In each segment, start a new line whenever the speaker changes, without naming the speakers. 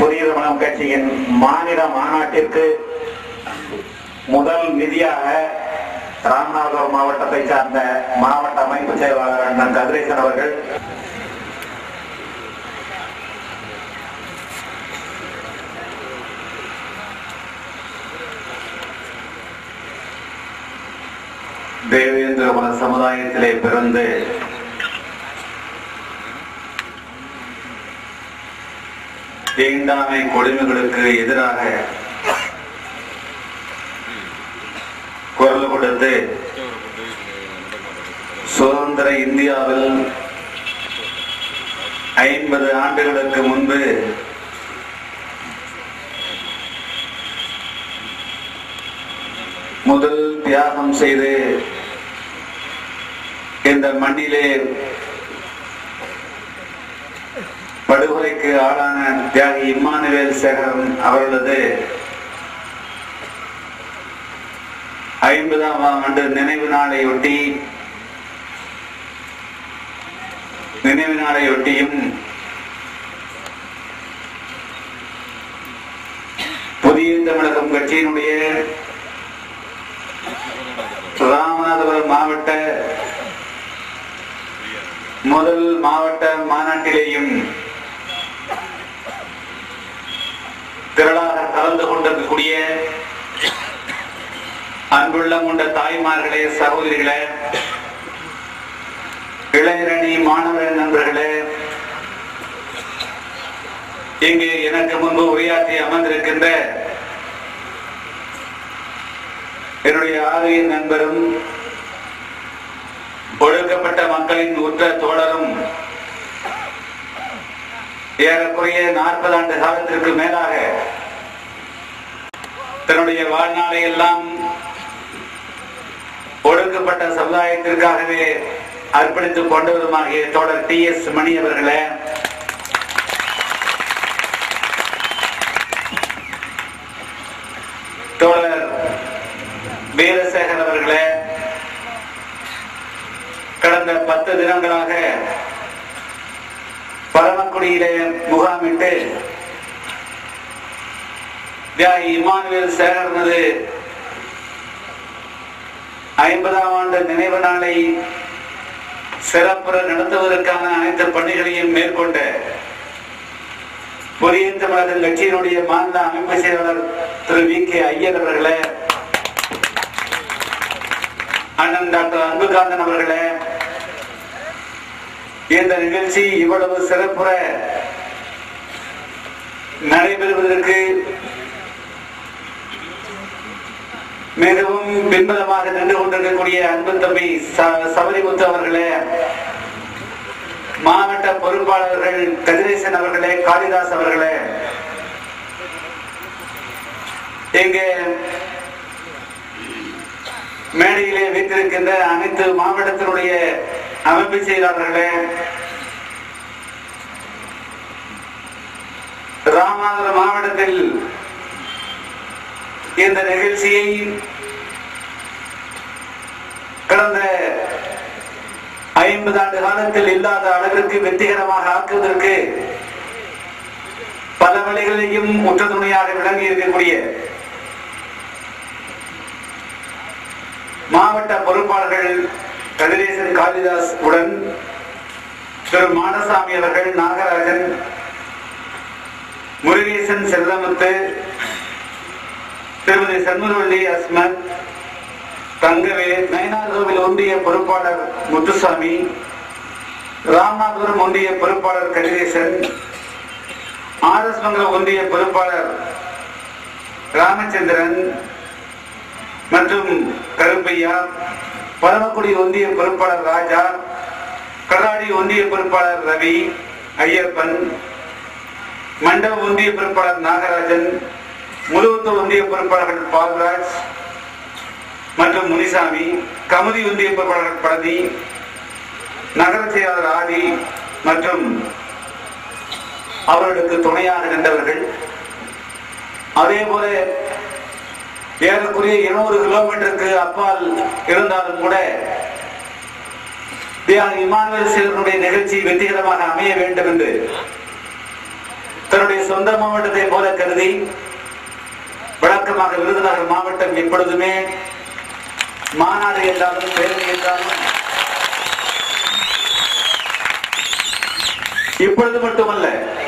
புதிய தமிழகம் கட்சியின் மாநில மாநாட்டிற்கு முதல் நிதியாக ராமநாதபுரம் மாவட்டத்தை சார்ந்த மாவட்ட அமைப்பு செயலாளர் அண்ணன் கதிரேசன் அவர்கள் தேவேந்திர குல சமுதாயத்திலே பிறந்து தீண்டாமை கொடுமைகளுக்கு எதிராக குரல் கொடுத்து சுதந்திர இந்தியாவில் ஐம்பது ஆண்டுகளுக்கு முன்பு முதல் தியாகம் செய்து இந்த மண்ணிலே படுகொலைக்கு ஆளான தியாகி இம்மானுவேல் சேகரன் அவர்களது ஐம்பதாம் ஆண்டு நினைவு நாளையொட்டி நினைவு நாளையொட்டியும் புதிய தமிழகம் கட்சியினுடைய ராமநாதபுரம் மாவட்ட முதல் மாவட்ட மாநாட்டிலேயும் திரளாக கலந்து கொண்டிருக்கக்கூடிய அன்புள்ளம் கொண்ட தாய்மார்களே சகோதரிகளே இளைஞரணி மாணவ நண்பர்களே இங்கே எனக்கு முன்பு உரையாற்றி அமர்ந்திருக்கின்ற என்னுடைய ஆரிய நண்பரும் ஒடுக்கப்பட்ட மக்களின் உற்ற தோழரும் ஏறக்குறைய நாற்பது ஆண்டு காலத்திற்கு மேலாக தன்னுடைய வாழ்நாளை எல்லாம் ஒடுக்கப்பட்ட சமுதாயத்திற்காகவே அர்ப்பணித்துக் கொண்டவருமாகிய தோழர் டி எஸ் மணி அவர்களே தோழர் வீரசேகர் அவர்களே கடந்த பத்து தினங்களாக பரமக்குடியிலே முகாமிட்டு தியாகி இமானுவேல் சேகரனது ஐம்பதாம் ஆண்டு நினைவு நாளை சிறப்புற நடத்துவதற்கான அனைத்து பணிகளையும் மேற்கொண்ட புதிய தமிழகம் கட்சியினுடைய மாநில அமைப்பு செயலாளர் திரு வி கே ஐயர் அவர்களே அண்ணன் டாக்டர் அன்புகாந்தன் அவர்களே இந்த நிகழ்ச்சி இவ்வளவு சிறப்புற நடைபெறுவதற்கு மிகவும் பின்பலமாக நின்று கொண்டிருக்கக்கூடிய அன்பு தம்பி ச- சபரிமுத்து அவர்களே மாவட்ட பொறுப்பாளர்கள் கதிரேசன் அவர்களே காளிதாஸ் அவர்களே இங்கே மேடையிலே வைத்திருக்கின்ற அனைத்து மாவட்டத்தினுடைய அமைப்பு செயலாளர்களே ராமநாதபுரம் மாவட்டத்தில் இந்த நிகழ்ச்சியை கடந்த ஐம்பது ஆண்டு காலத்தில் இல்லாத அளவிற்கு வெற்றிகரமாக ஆக்குவதற்கு பல வழிகளிலும் உற்ற துணையாக விளங்கி இருக்கக்கூடிய மாவட்ட பொறுப்பாளர்கள் கதிரேசன் காளிதாஸ் உடன் திரு மாடசாமி அவர்கள் நாகராஜன் முருகேசன் செல்லமுத்து திருமதி சண்முகவல்லி அஸ்மத் தங்கவே நயனார்கோவில் ஒன்றிய பொறுப்பாளர் முத்துசாமி ராமநாதபுரம் ஒன்றிய பொறுப்பாளர் கதிரேசன் ஆர் எஸ் மங்கலம் ஒன்றிய பொறுப்பாளர் ராமச்சந்திரன் மற்றும் கருப்பையா பரமக்குடி ஒன்றிய பொறுப்பாளர் ராஜா கடாடி ஒன்றிய பொறுப்பாளர் ரவி ஐயப்பன் மண்டப ஒன்றிய பொறுப்பாளர் நாகராஜன் முழுவத்தூர் ஒன்றிய பொறுப்பாளர்கள் பால்ராஜ் மற்றும் முனிசாமி கமுதி ஒன்றிய பொறுப்பாளர்கள் பழனி நகர செயலாளர் ஆதி மற்றும் அவர்களுக்கு துணையாக நின்றவர்கள் அதே போல ஏறக்குறைய இருநூறு கிலோமீட்டருக்கு அப்பால் இருந்தாலும் கூட தியாகி இமானுவேல் சேகரனுடைய நிகழ்ச்சி வெற்றிகரமாக அமைய வேண்டும் என்று தன்னுடைய சொந்த மாவட்டத்தை போல கருதி வழக்கமாக விருதுநகர் மாவட்டம் எப்பொழுதுமே மாநாடு என்றாலும் பேரணி என்றாலும் இப்பொழுது மட்டுமல்ல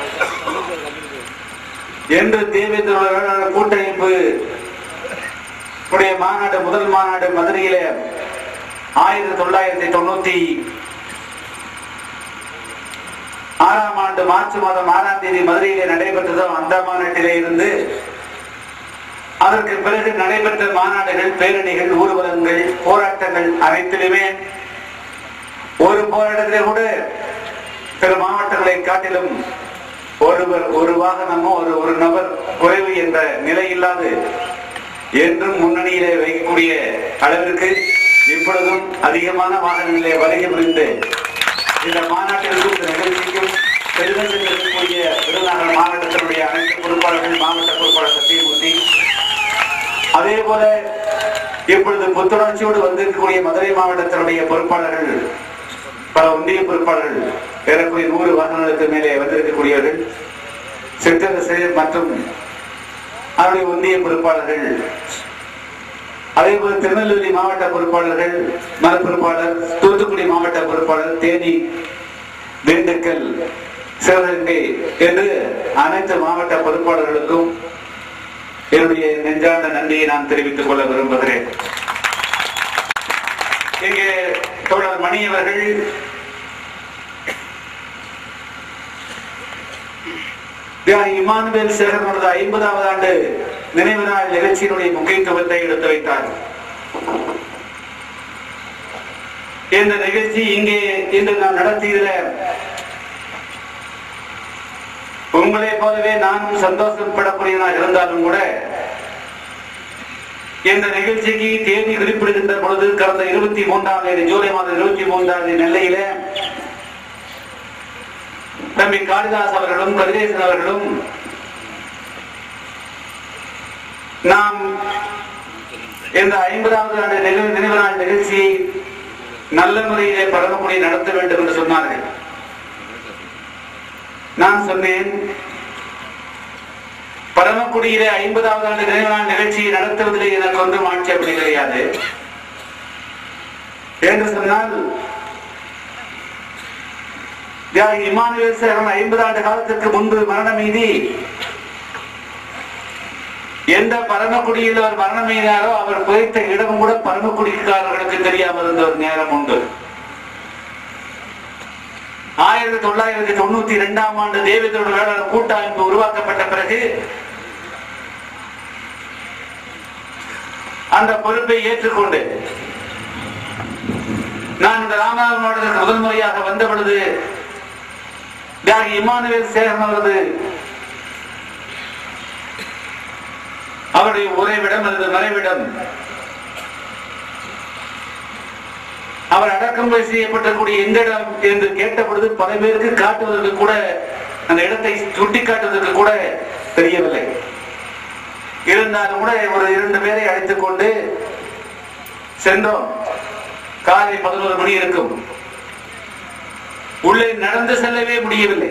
என்று தேவேந்திர வேளாளர் கூட்டமைப்பு உடைய மாநாடு முதல் மாநாடு மதுரையில ஆயிரத்தி தொள்ளாயிரத்தி தொண்ணூத்தி ஆறாம் ஆண்டு மார்ச் மாதம் ஆறாம் தேதி மதுரையிலே நடைபெற்றதோ அந்த மாநாட்டிலே இருந்து அதற்கு பிறகு நடைபெற்ற மாநாடுகள் பேரணிகள் ஊர்வலங்கள் போராட்டங்கள் அனைத்திலுமே ஒரு போராட்டத்திலே கூட பிற மாவட்டங்களை காட்டிலும் ஒருவர் ஒரு வாகனமோ ஒரு ஒரு நபர் குறைவு என்ற நிலை இல்லாது என்றும் முன்னணியிலே வைக்கக்கூடிய அளவிற்கு இப்பொழுதும் அதிகமான வாகனங்களே வருகை புரிந்து இந்த மாநாட்டிற்கும் இந்த நிகழ்ச்சிக்கும் பெருமை சேர்க்கக்கூடிய விருதுநகர் மாவட்டத்தினுடைய அனைத்து பொறுப்பாளர்கள் மாவட்ட பொறுப்பாளர் சத்தியமூர்த்தி அதே போல இப்பொழுது புத்துணர்ச்சியோடு வந்திருக்கக்கூடிய மதுரை மாவட்டத்தினுடைய பொறுப்பாளர்கள் பல ஒன்றிய பொறுப்பாளர்கள் ஏறக்குறைய நூறு வாகனங்களுக்கு மேலே வந்திருக்கக்கூடியவர்கள் சிற்றரசு மற்றும் அவருடைய ஒன்றிய பொறுப்பாளர்கள் அதே போல திருநெல்வேலி மாவட்ட பொறுப்பாளர்கள் மறு பொறுப்பாளர் தூத்துக்குடி மாவட்ட பொறுப்பாளர் தேனி திண்டுக்கல் சிவகங்கை என்று அனைத்து மாவட்ட பொறுப்பாளர்களுக்கும் என்னுடைய நெஞ்சார்ந்த நன்றியை நான் தெரிவித்துக் கொள்ள விரும்புகிறேன் இங்கே தோழர் மணி அவர்கள் தியாகி இமானுவேல் சேகரனோட ஐம்பதாவது ஆண்டு நினைவு நாள் நிகழ்ச்சியினுடைய முக்கியத்துவத்தை எடுத்து வைத்தார் இந்த நிகழ்ச்சி இங்கே இன்று நாம் நடத்தியதுல உங்களை போலவே நானும் சந்தோஷப்படக்கூடியவனாக இருந்தாலும் கூட இந்த நிகழ்ச்சிக்கு தேதி குறிப்பிடுகின்ற பொழுது கடந்த இருபத்தி மூன்றாம் தேதி ஜூலை மாதம் இருபத்தி மூன்றாம் தேதி நெல்லையில தம்பி காளிதாஸ் அவர்களும் கதிரேசன் அவர்களும் நாம் இந்த ஐம்பதாவது ஆண்டு நினைவு நினைவு நாள் நிகழ்ச்சியை நல்ல முறையிலே பரவக்கூடிய நடத்த வேண்டும் என்று சொன்னார்கள் நான் சொன்னேன் பரமக்குடியிலே ஐம்பதாவது ஆண்டு நினைவு நாள் நிகழ்ச்சியை நடத்துவதிலே எனக்கு ஒன்றும் ஆட்சேபனை கிடையாது என்று சொன்னால் தியாகி இமானுவேல் சேகரன் ஐம்பது ஆண்டு காலத்திற்கு முன்பு மரணம் மீதி எந்த பரமக்குடியில் அவர் மரணம் எய்தாரோ அவர் புதைத்த இடம் கூட பரமக்குடிக்காரர்களுக்கு தெரியாமல் இருந்த ஒரு நேரம் உண்டு ஆயிரத்தி தொள்ளாயிரத்தி தொண்ணூத்தி இரண்டாம் ஆண்டு தேவேந்திரோட வேளாண் கூட்டமைப்பு உருவாக்கப்பட்ட பிறகு அந்த பொறுப்பை ஏற்றுக்கொண்டு நான் இந்த ராமநாதபுரம் மாவட்டத்திற்கு முதல் முறையாக வந்த பொழுது தியாகி இமானுவேல் சேகரன் அவரது அவருடைய உறைவிடம் அல்லது மறைவிடம் அவர் அடக்கம் செய்யப்பட்டிருக்கூடிய எந்த இடம் என்று கேட்ட பொழுது பல பேருக்கு காட்டுவதற்கு கூட அந்த இடத்தை சுட்டி காட்டுவதற்கு கூட தெரியவில்லை இருந்தாலும் கூட ஒரு இரண்டு பேரை அழைத்துக் கொண்டு சென்றோம் காலை பதினோரு மணி இருக்கும் உள்ளே நடந்து செல்லவே முடியவில்லை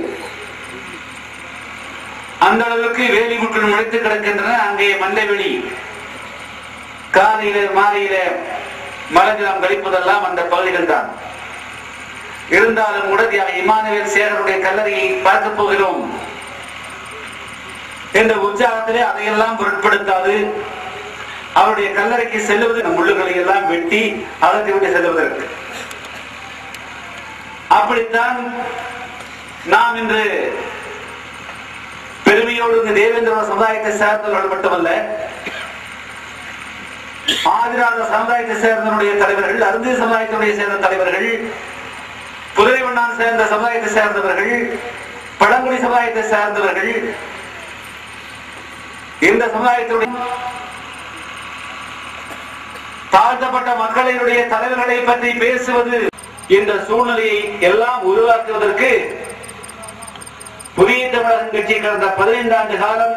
அந்த அளவுக்கு வேலிமுட்கள் முளைத்து கிடக்கின்றன அங்கே மல்லைவெளி காலையில மாலையில மலஜலம் கழிப்பதெல்லாம் அந்த பகுதிகள் தான் இருந்தாலும் கூட தியாக இமானுவேல் சேகருடைய கல்லறையை பார்க்க போகிறோம் என்ற உற்சாகத்திலே அதையெல்லாம் பொருட்படுத்தாது அவருடைய கல்லறைக்கு செல்லுவது நம் முள்ளுகளை எல்லாம் வெட்டி அதற்கு விட்டு செல்வதற்கு அப்படித்தான் நாம் இன்று பெருமையோடு இந்த தேவேந்திர சமுதாயத்தை சேர்ந்தவர்கள் மட்டுமல்ல ஆதிராத சமுதாயத்தை சேர்ந்தவருடைய தலைவர்கள் அருந்தி சமுதாயத்தினுடைய சேர்ந்த தலைவர்கள் புதுரைவண்ணான் சேர்ந்த சமுதாயத்தை சேர்ந்தவர்கள் பழங்குடி சமுதாயத்தை சேர்ந்தவர்கள் இந்த சமுதாயத்துடைய தாழ்த்தப்பட்ட மக்களினுடைய தலைவர்களை பற்றி பேசுவது இந்த சூழ்நிலையை எல்லாம் உருவாக்குவதற்கு புதிய தமிழகம் கட்சி கடந்த பதினைந்து ஆண்டு காலம்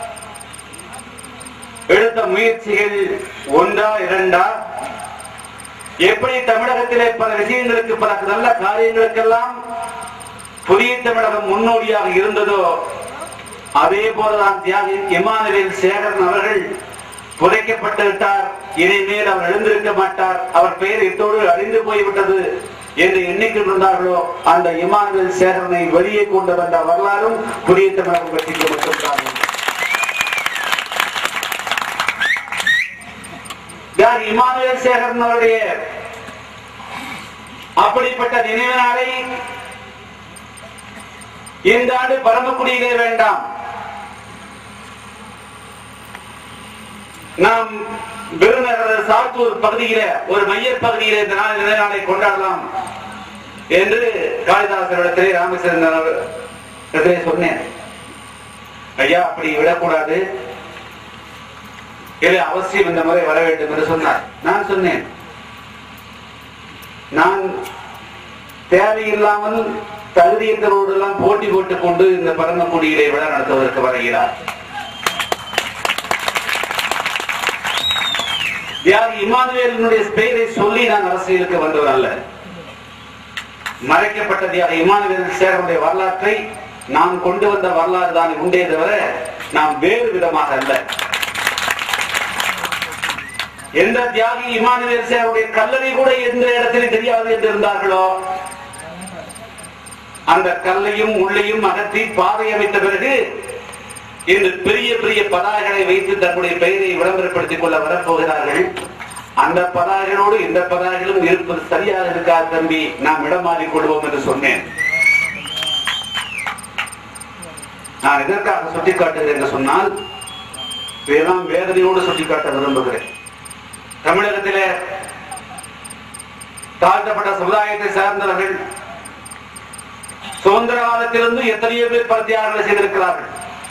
எடுத்த முயற்சிகள் ஒன்றா இரண்டா எப்படி தமிழகத்திலே பல விஷயங்களுக்கு பல நல்ல காரியங்களுக்கெல்லாம் புதிய தமிழகம் முன்னோடியாக இருந்ததோ அதே போலதான் தியாகி இமானுவேல் சேகரன் அவர்கள் புதைக்கப்பட்டு விட்டார் இனிமேல் அவர் எழுந்திருக்க மாட்டார் அவர் பெயர் இத்தோடு அழிந்து போய்விட்டது என்று எண்ணிக்கொண்டிருந்தார்களோ அந்த இமானுவேல் சேகரனை வெளியே கொண்டு வந்த வரலாறும் புதிய தமிழகம் கட்சிக்கு மட்டும்தான் யார் இமானுவேல் சேகரன் அவருடைய அப்படிப்பட்ட நினைவு நாளை இந்த ஆண்டு பரமக்குடியிலே வேண்டாம் நாம் விருநகர் சாத்தூர் பகுதியில ஒரு மையப் பகுதியில இந்த நாள் நினைவு நாளை கொண்டாடலாம் என்று காளிதாசரிடத்திலே ராமச்சந்திரன் அவரிடத்திலே சொன்னேன் ஐயா அப்படி விடக்கூடாது இல்லை அவசியம் இந்த முறை வர வேண்டும் என்று சொன்னார் நான் சொன்னேன் நான் தேவையில்லாமல் தகுதியற்றவரோடு எல்லாம் போட்டி போட்டுக் கொண்டு இந்த பரமக்குடியிலே விழா நடத்துவதற்கு வருகிறார் தியாகி இமானுவேலினுடைய பெயரை சொல்லி நான் அரசியலுக்கு வந்தவர் அல்ல மறைக்கப்பட்ட தியாகி இமானுவேல் சேகருடைய வரலாற்றை நாம் கொண்டு வந்த வரலாறு தான் உண்டே தவிர நாம் வேறு விதமாக அல்ல எந்த தியாகி இமானுவேல் சேகருடைய கல்லறை கூட எந்த இடத்திலே தெரியாது என்று இருந்தார்களோ அந்த கல்லையும் உள்ளையும் அகற்றி பாதை அமைத்த பிறகு இன்று பெரிய பெரிய பதாகைகளை வைத்து தன்னுடைய பெயரை விளம்பரப்படுத்திக் கொள்ள வரப்போகிறார்கள் அந்த பதாகைகளோடு இந்த பதாகைகளும் இருப்பது சரியாக இருக்காது தம்பி நாம் இடம் மாறிக் கொள்வோம் என்று சொன்னேன் நான் எதற்காக சுட்டிக்காட்டுகிறேன் என்று சொன்னால் இதெல்லாம் வேதனையோடு சுட்டிக்காட்ட விரும்புகிறேன் தமிழகத்திலே தாழ்த்தப்பட்ட சமுதாயத்தை சார்ந்தவர்கள் சுதந்திர காலத்திலிருந்து எத்தனையோ பேர் பல தியாகங்களை செய்திருக்கிறார்கள்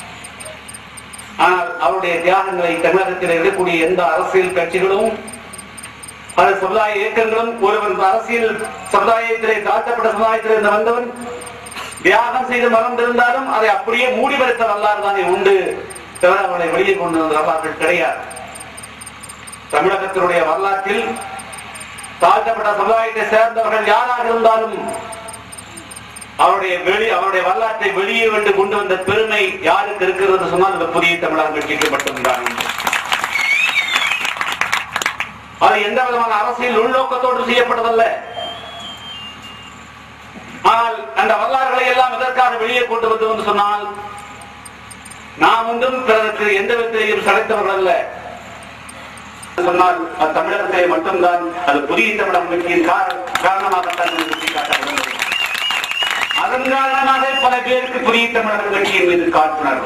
ஆனால் அவருடைய தியாகங்களை தமிழகத்தில் இருக்கக்கூடிய எந்த அரசியல் கட்சிகளும் அது சமுதாய இயக்கங்களும் ஒருவன் அரசியல் சமுதாயத்திலே தாழ்த்தப்பட்ட சமுதாயத்தில் இருந்து வந்தவன் தியாகம் செய்து மறந்திருந்தாலும் அதை அப்படியே மூடி மறைத்த வரலாறு தானே உண்டு தவிர அவனை வெளியே கொண்டு வந்த வரலாறுகள் கிடையாது தமிழகத்தினுடைய வரலாற்றில் தாழ்த்தப்பட்ட சமுதாயத்தை சேர்ந்தவர்கள் யாராக இருந்தாலும் அவருடைய வெளி அவருடைய வரலாற்றை வெளியே வந்து கொண்டு வந்த பெருமை யாருக்கு இருக்கிறது சொன்னால் இந்த புதிய தமிழகம் கட்சிக்கு மட்டும்தான் அது எந்த விதமான அரசியல் உள்நோக்கத்தோடு செய்யப்பட்டதல்ல ஆனால் அந்த வரலாறுகளை எல்லாம் எதற்காக வெளியே கொண்டு வந்து என்று சொன்னால் நாம் ஒன்றும் பிறருக்கு எந்த விதத்திலையும் சளைத்தவர்கள் அல்ல சொன்னால் அது தமிழகத்தை மட்டும்தான் அது புதிய தமிழகம் கட்சியின் கார- காரணமாகத்தான் என்று சுட்டிக்காட்டப்படுகிறது அதன் காரணமாக பல பேருக்கு புதிய தமிழகம் கட்சியின் மீது காட்டுணர்வு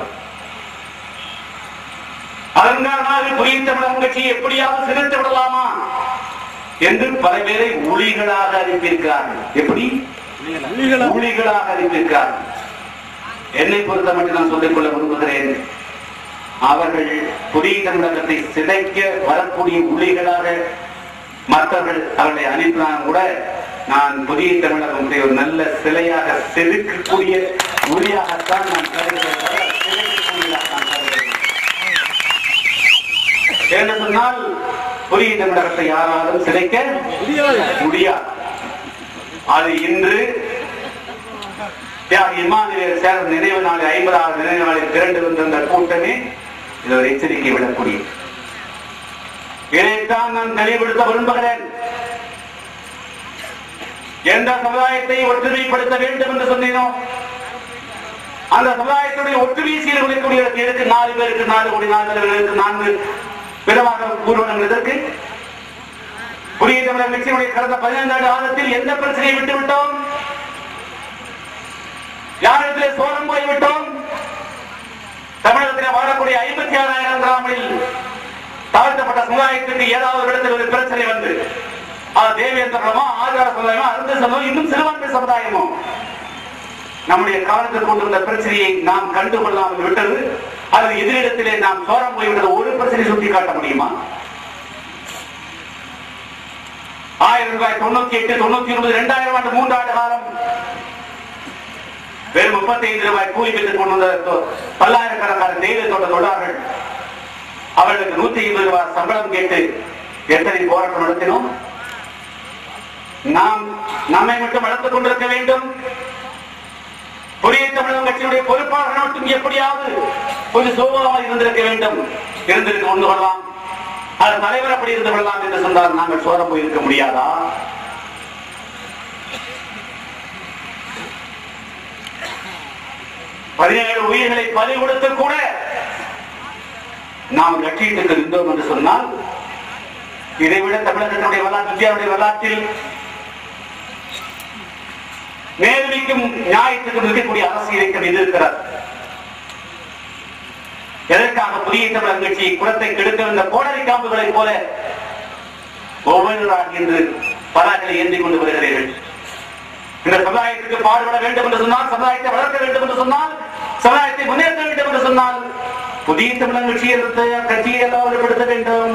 அதன் காரணமாக புதிய தமிழகம் கட்சியை எப்படியாவது சிதைத்து விடலாமா என்று பல பேரை ஊழிகளாக அனுப்பியிருக்கிறார்கள் எப்படி ஊழிகளாக அனுப்பியிருக்கிறார்கள் என்னை பொறுத்த மட்டும் நான் சொல்லிக் கொள்ள விரும்புகிறேன் அவர்கள் புதிய தமிழகத்தை சிதைக்க வரக்கூடிய ஊழிகளாக மற்றவர்கள் அவர்களை அனுப்பினாலும் கூட நான் புதிய தமிழகத்தை ஒரு நல்ல சிலையாக செதுக்கக்கூடிய ஒளியாகத்தான் நான் கருதுகிறேன் தவிர சிதைக்கக்கூடியதாக நான் கருதுகிறேன். என்று சொன்னால் புதிய தமிழகத்தை யாராலும் சிதைக்க முடியாது அது இன்று தியாகி இமானுவேல் சேரன் நினைவு நாள் ஐம்பதாவது நினைவு நாளில் திரண்டு வந்திருந்த கூட்டமே இது ஒரு எச்சரிக்கை விடக்கூடிய இதைத்தான் நான் தெளிவுபடுத்த விரும்புகிறேன் எந்த சமுதாயத்தை ஒற்றுமைப்படுத்த வேண்டும் என்று சொன்னேனோ அந்த சமுதாயத்துடைய ஒற்றுமை சீர்குலைக்கூடிய எதற்கு நாலு பேருக்கு நாலு கோடி நாலு பேருக்கு நான்கு விதமாக கூறுவனம் எதற்கு புதிய தமிழக கட்சியினுடைய கடந்த பதினைந்தாண்டு காலத்தில் எந்த பிரச்சனையை விட்டு விட்டோம் யாரிடத்திலே சோழம் போய்விட்டோம் தமிழகத்தில் வாழக்கூடிய ஐம்பத்தி ஆறாயிரம் கிராமில் தாழ்த்தப்பட்ட சமுதாயத்துக்கு ஏதாவது ஒரு இடத்தில் ஒரு பிரச்சனை வந்து அது தேவேந்திரமோ ஆதார சமுதாயமோ அருந்த சமுதாயம் இன்னும் சிறுபான்மை சமுதாயமோ நம்முடைய காலத்தில் கொண்டிருந்த பிரச்சனையை நாம் கண்டுகொள்ளாமல் விட்டது அது எதிரிடத்திலே நாம் சோரம் போய்விட்டது ஒரு பிரச்சனை சுட்டி காட்ட முடியுமா ஆயிரம் ரூபாய் தொண்ணூத்தி எட்டு தொண்ணூத்தி ஒன்பது இரண்டாயிரம் ஆண்டு மூன்றாண்டு காலம் வெறும் முப்பத்தி ஐந்து ரூபாய் கூலி பெற்றுக் கொண்டு வந்த தொ- பல்லாயிரக்கணக்கான தேயிலை தோட்ட தொழிலாளர்கள் அவர்களுக்கு நூத்தி ஐம்பது ரூபாய் சம்பளம் கேட்டு எத்தனை போராட்டம் நடத்தினோம் நாம் நம்மை மட்டும் வளர்த்துக் கொண்டிருக்க வேண்டும் புதிய தமிழகம் கட்சி கட்சியுடைய பொறுப்பாளர்கள் மட்டும் எப்படியாவது கொஞ்சம் சோகமாக இருந்திருக்க வேண்டும் இருந்திருக்க கொண்டு கொள்ளலாம் அது தலைவர் அப்படி இருந்து கொள்ளலாம் என்று சொன்னால் நாங்கள் சோரம் போயிருக்க முடியாதா பதினேழு உயிர்களை பலி கொடுத்து கூட நாம் கட்சியிட்டு இருந்தோம் என்று சொன்னால் இதைவிட தமிழகத்தினுடைய வரலாற்று இந்தியாவுடைய வரலாற்றில் நேர்மைக்கும் நியாயத்துக்கும் இருக்கக்கூடிய அரசு இயக்கம் இது இருக்கிறார் எதற்காக புதிய தமிழர் கட்சி குளத்தை கெடுக்க வந்த கோடரி காம்புகளைப் போல ஒவ்வொருவராக இன்று பதாக்களை ஏந்தி கொண்டு வருகிறீர்கள் இந்த சமுதாயத்துக்கு பாடுபட வேண்டும் என்று சொன்னால் சமுதாயத்தை வளர்க்க வேண்டும் என்று சொன்னால் சமுதாயத்தை முன்னேற்ற வேண்டும் என்று சொன்னால் புதிய தமிழர் கட்சியை கட்சியை ஏற்படுத்த வேண்டும்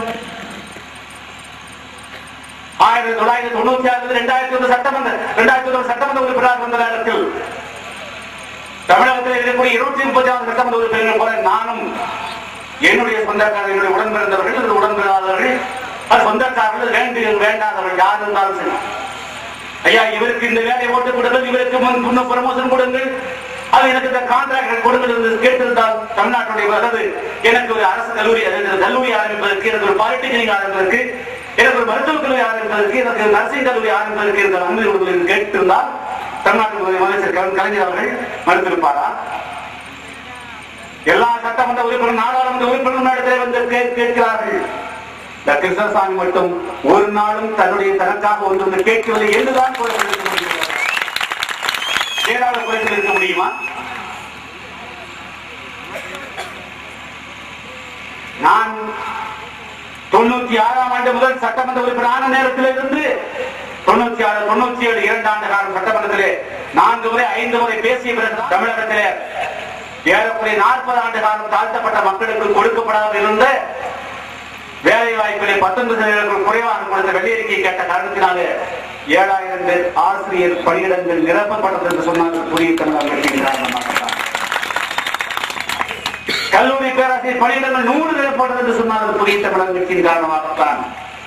ஆயிரத்தி தொள்ளாயிரத்தி தொண்ணூத்தி ஆறு இரண்டாயிரத்தி ஒன்று சட்டமன்ற இரண்டாயிரத்தி ஒன்று சட்டமன்ற உறுப்பினர் வந்த நேரத்தில் தமிழகத்தில் இருக்கக்கூடிய இருநூத்தி முப்பத்தி ஆறு சட்டமன்ற உறுப்பினர்கள் போல நானும் என்னுடைய சொந்தக்காரர் என்னுடைய உடன் பிறந்தவர்கள் அல்லது உடன் பிறந்தாதவர்கள் அது சொந்தக்காரர்கள் வேண்டு வேண்டாதவர்கள் யார் இருந்தாலும் சரி ஐயா இவருக்கு இந்த வேலையை ஓட்டு கொடுங்கள் இவருக்கு முன் முன்ன ப்ரமோஷன் கொடுங்கள் அது எனக்கு இந்த கான்ட்ராக்ட் கொடுங்கள் என்று கேட்டிருந்தால் தமிழ்நாட்டுடைய அல்லது எனக்கு ஒரு அரசு கல்லூரி அதாவது கல்லூரி ஆரம்பிப்பதற்கு எனக்கு ஒரு பாலிடெக்னிக் ஆரம்பிப்பதற்கு எனக்கு ஒரு மருத்துவக் கல்லூரி ஆரம்பிப்பதற்கு எனக்கு நர்சிங் கல்லூரி ஆரம்பிப்பதற்கு இந்த அனுமதி கொடுங்கள் என்று கேட்டிருந்தால் தமிழ்நாட்டு முதலமைச்சர் கலைஞர் கலைஞர் அவர்கள் மறுத்திருப்பாரா எல்லா சட்டமன்ற உறுப்பினர் நாடாளுமன்ற உறுப்பினர் இடத்திலே வந்து கே- கேட்கிறார்கள் இந்த கிருஷ்ணசாமி மட்டும் ஒரு நாளும் தன்னுடைய தனக்காக ஒன்று ஒன்று கேட்கவில்லை என்றுதான் குறைகள் இருக்க முடியும் ஏதாவது குறைகள் இருக்க முடியுமா நான் தொண்ணூத்தி ஆறாம் ஆண்டு முதல் சட்டமன்ற உறுப்பினரான நேரத்தில் இருந்து தொண்ணூத்தி ஆறு தொண்ணூத்தி ஏழு இரண்டு ஆண்டு காலம் சட்டமன்றத்திலே நான்கு முறை ஐந்து முறை பேசிய பிறகு தமிழகத்திலே ஏறக்குறைய நாற்பது ஆண்டு காலம் தாழ்த்தப்பட்ட மக்களுக்கு கொடுக்கப்படாமல் இருந்த வேலை வாய்ப்பிலே பத்தொன்பது சதவீதம் குறைவாக கொடுத்த வெள்ளியறிக்கை கேட்ட காரணத்தினாலே ஏழாயிரம் பேர் ஆசிரியர் பணியிடங்கள் நிரப்பப்பட்டது என்று சொன்னார்கள் புதிய தமிழக கட்சியின் காரணமாகத்தான் கல்லூரி பேராசிரியர் பணியிடங்கள் நூறு நிரப்பப்பட்டது என்று சொன்னார்கள் புதிய தமிழக கட்சியின் காரணமாகத்தான்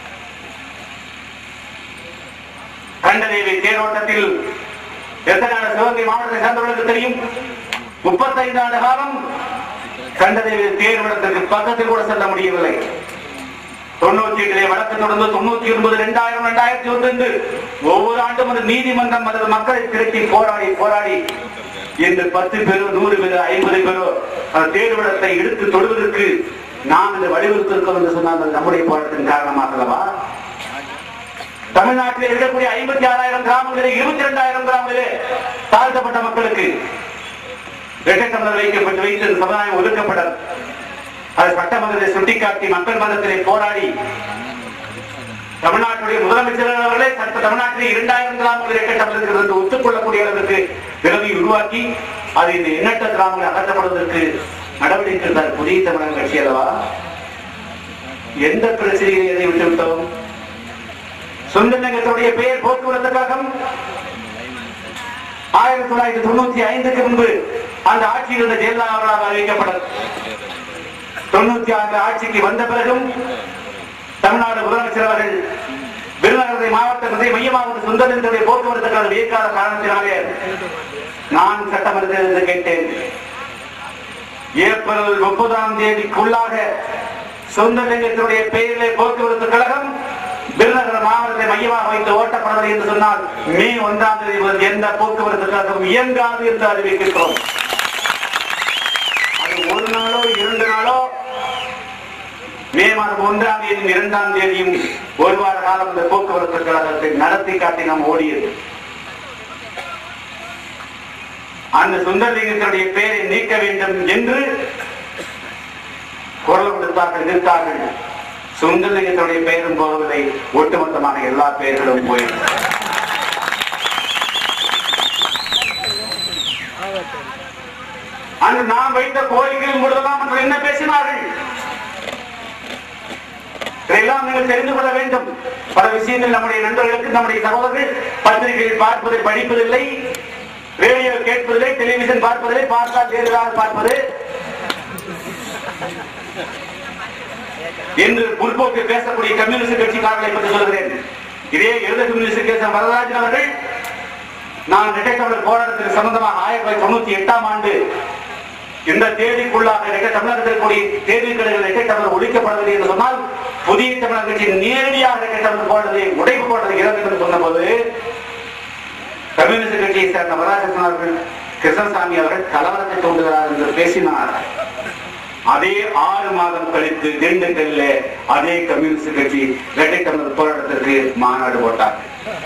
கண்டதேவி தேரோட்டத்தில் எத்தனை சிவகங்கை மாவட்டத்தை சேர்ந்தவர்களுக்கு தெரியும் முப்பத்தைந்து ஆண்டு காலம் கண்டதேவி தேர்விடத்திற்கு பக்கத்தில் கூட செல்ல முடியவில்லை தொண்ணூத்தி எட்டிலே வழக்கு தொடர்ந்து தொண்ணூத்தி ஒன்பது இரண்டாயிரம் இரண்டாயிரத்தி ஒன்று என்று ஒவ்வொரு ஆண்டும் அந்த நீதிமன்றம் அல்லது மக்களை திரட்டி போராடி போராடி இன்று பத்து பேரோ நூறு பேரோ ஐம்பது பேரோ அந்த தேர்விடத்தை எடுத்து தொடுவதற்கு நாம் இந்த வலியுறுத்திருக்கோம் என்று சொன்னால் அது நம்முடைய போராட்டத்தின் காரணமாக அல்லவா தமிழ்நாட்டில் இருக்கக்கூடிய ஐம்பத்தி ஆறாயிரம் கிராமங்களிலே இருபத்தி இரண்டாயிரம் கிராமங்களிலே தாழ்த்தப்பட்ட மக்களுக்கு இரட்டை தமிழர் வைக்கப்பட்டு வைத்து இந்த சமுதாயம் ஒதுக்கப்பட்டது அது சட்டமன்றத்தை சுட்டிக்காட்டி மக்கள் மன்றத்திலே போராடி தமிழ்நாட்டுடைய முதலமைச்சர் அவர்களே சட்ட தமிழ்நாட்டிலே இரண்டாயிரம் கிராமங்கள் இரட்டை தமிழர்கள் என்று ஒத்துக்கொள்ளக்கூடிய அளவிற்கு நிலைமை உருவாக்கி அது இந்த எண்ணற்ற கிராமங்கள் அகற்றப்படுவதற்கு நடவடிக்கை எடுத்தார் புதிய தமிழக கட்சி அல்லவா எந்த பிரச்சனையை எதை விட்டுவிட்டோம் சொந்த நகரத்துடைய பெயர் போக்குவரத்து கழகம் ஆயிரத்தி தொள்ளாயிரத்தி தொண்ணூத்தி ஐந்துக்கு முன்பு அந்த ஆட்சியில் இருந்த ஜெயலலிதா அவர்களால் அறிவிக்கப்பட்டது தொண்ணூத்தி ஆறு ஆட்சிக்கு வந்த பிறகும் தமிழ்நாடு முதலமைச்சர் அவர்கள் விருதுநகரை மாவட்டத்தை மையமாக கொண்டு சொந்த நிலத்துடைய போக்குவரத்து கழகம் இயக்காத காரணத்தினாலே நான் சட்டமன்றத்தில் இருந்து கேட்டேன் ஏப்ரல் முப்பதாம் தேதிக்குள்ளாக சொந்த லிங்கத்தினுடைய பெயரிலே போக்குவரத்து கழகம் விருதுநகர் மாவட்டத்தை மையமாக வைத்து ஓட்டப்படவில்லை என்று சொன்னால் மே ஒன்றாம் தேதி முதல் எந்த போக்குவரத்து கழகம் இயங்காது என்று அறிவிக்கின்றோம் அது ஒரு நாளோ இரண்டு நாளோ மே மாதம் ஒன்றாம் தேதியும் இரண்டாம் தேதியும் ஒரு வார காலம் இந்த போக்குவரத்து கழகத்தை நடத்தி காட்டி நாம் ஓடியது அந்த சுந்தரலிங்கத்தினுடைய பெயரை நீக்க வேண்டும் என்று குரல் கொடுத்தார்கள் எதிர்த்தார்கள் சுந்தரலிங்கத்தினுடைய பெயரும் போவதில்லை ஒட்டுமொத்தமாக எல்லா பெயர்களும் போயிடும் அன்று நாம் வைத்த கோரிக்கைகள் பொழுதெல்லாம் அவர்கள் என்ன பேசினார்கள் இதையெல்லாம் நீங்கள் தெரிந்து கொள்ள வேண்டும் பல விஷயங்கள் நம்முடைய நண்பர்களுக்கு நம்முடைய சகோதரர்கள் பத்திரிகைகள் பார்ப்பதை படிப்பதில்லை ரேடியோ கேட்பதில்லை டெலிவிஷன் பார்ப்பதில்லை பார்த்தால் வேறுதாக பார்ப்பது என்று முற்போக்கு பேசக்கூடிய கம்யூனிஸ்ட் கட்சிக்காரர்களை பற்றி சொல்கிறேன் இதே எழுத கம்யூனிஸ்ட் கேச வரதராஜன் அவர்கள் நான் இரட்டைத்தமிழர் போராட்டத்துக்கு சம்பந்தமாக ஆயிரத்தி தொள்ளாயிரத்தி தொண்ணூத்தி எட்டாம் ஆண்டு இந்த தேதிக்குள்ளாக இரட்டை தமிழகத்தில் கூடிய தேதி கடைகள் இரட்டை தமிழர் ஒழிக்கப்படவில்லை என்று சொன்னால் புதிய தமிழர் கட்சி நேரடியாக இரட்டை தமிழர் போராட்டத்தை உடைப்பு போட்டது இறந்து என்று சொன்னபோது கம்யூனிஸ்ட் கட்சியை சேர்ந்த வராஜன் அவர்கள் கிருஷ்ணசாமி அவர்கள் கலவரத்தை தூண்டுகிறார் என்று பேசினார் அதே ஆறு மாதம் கழித்து திண்டுக்கல்ல அதே கம்யூனிஸ்ட் கட்சி இரட்டை தமிழர் போராட்டத்திற்கு மாநாடு போட்டார்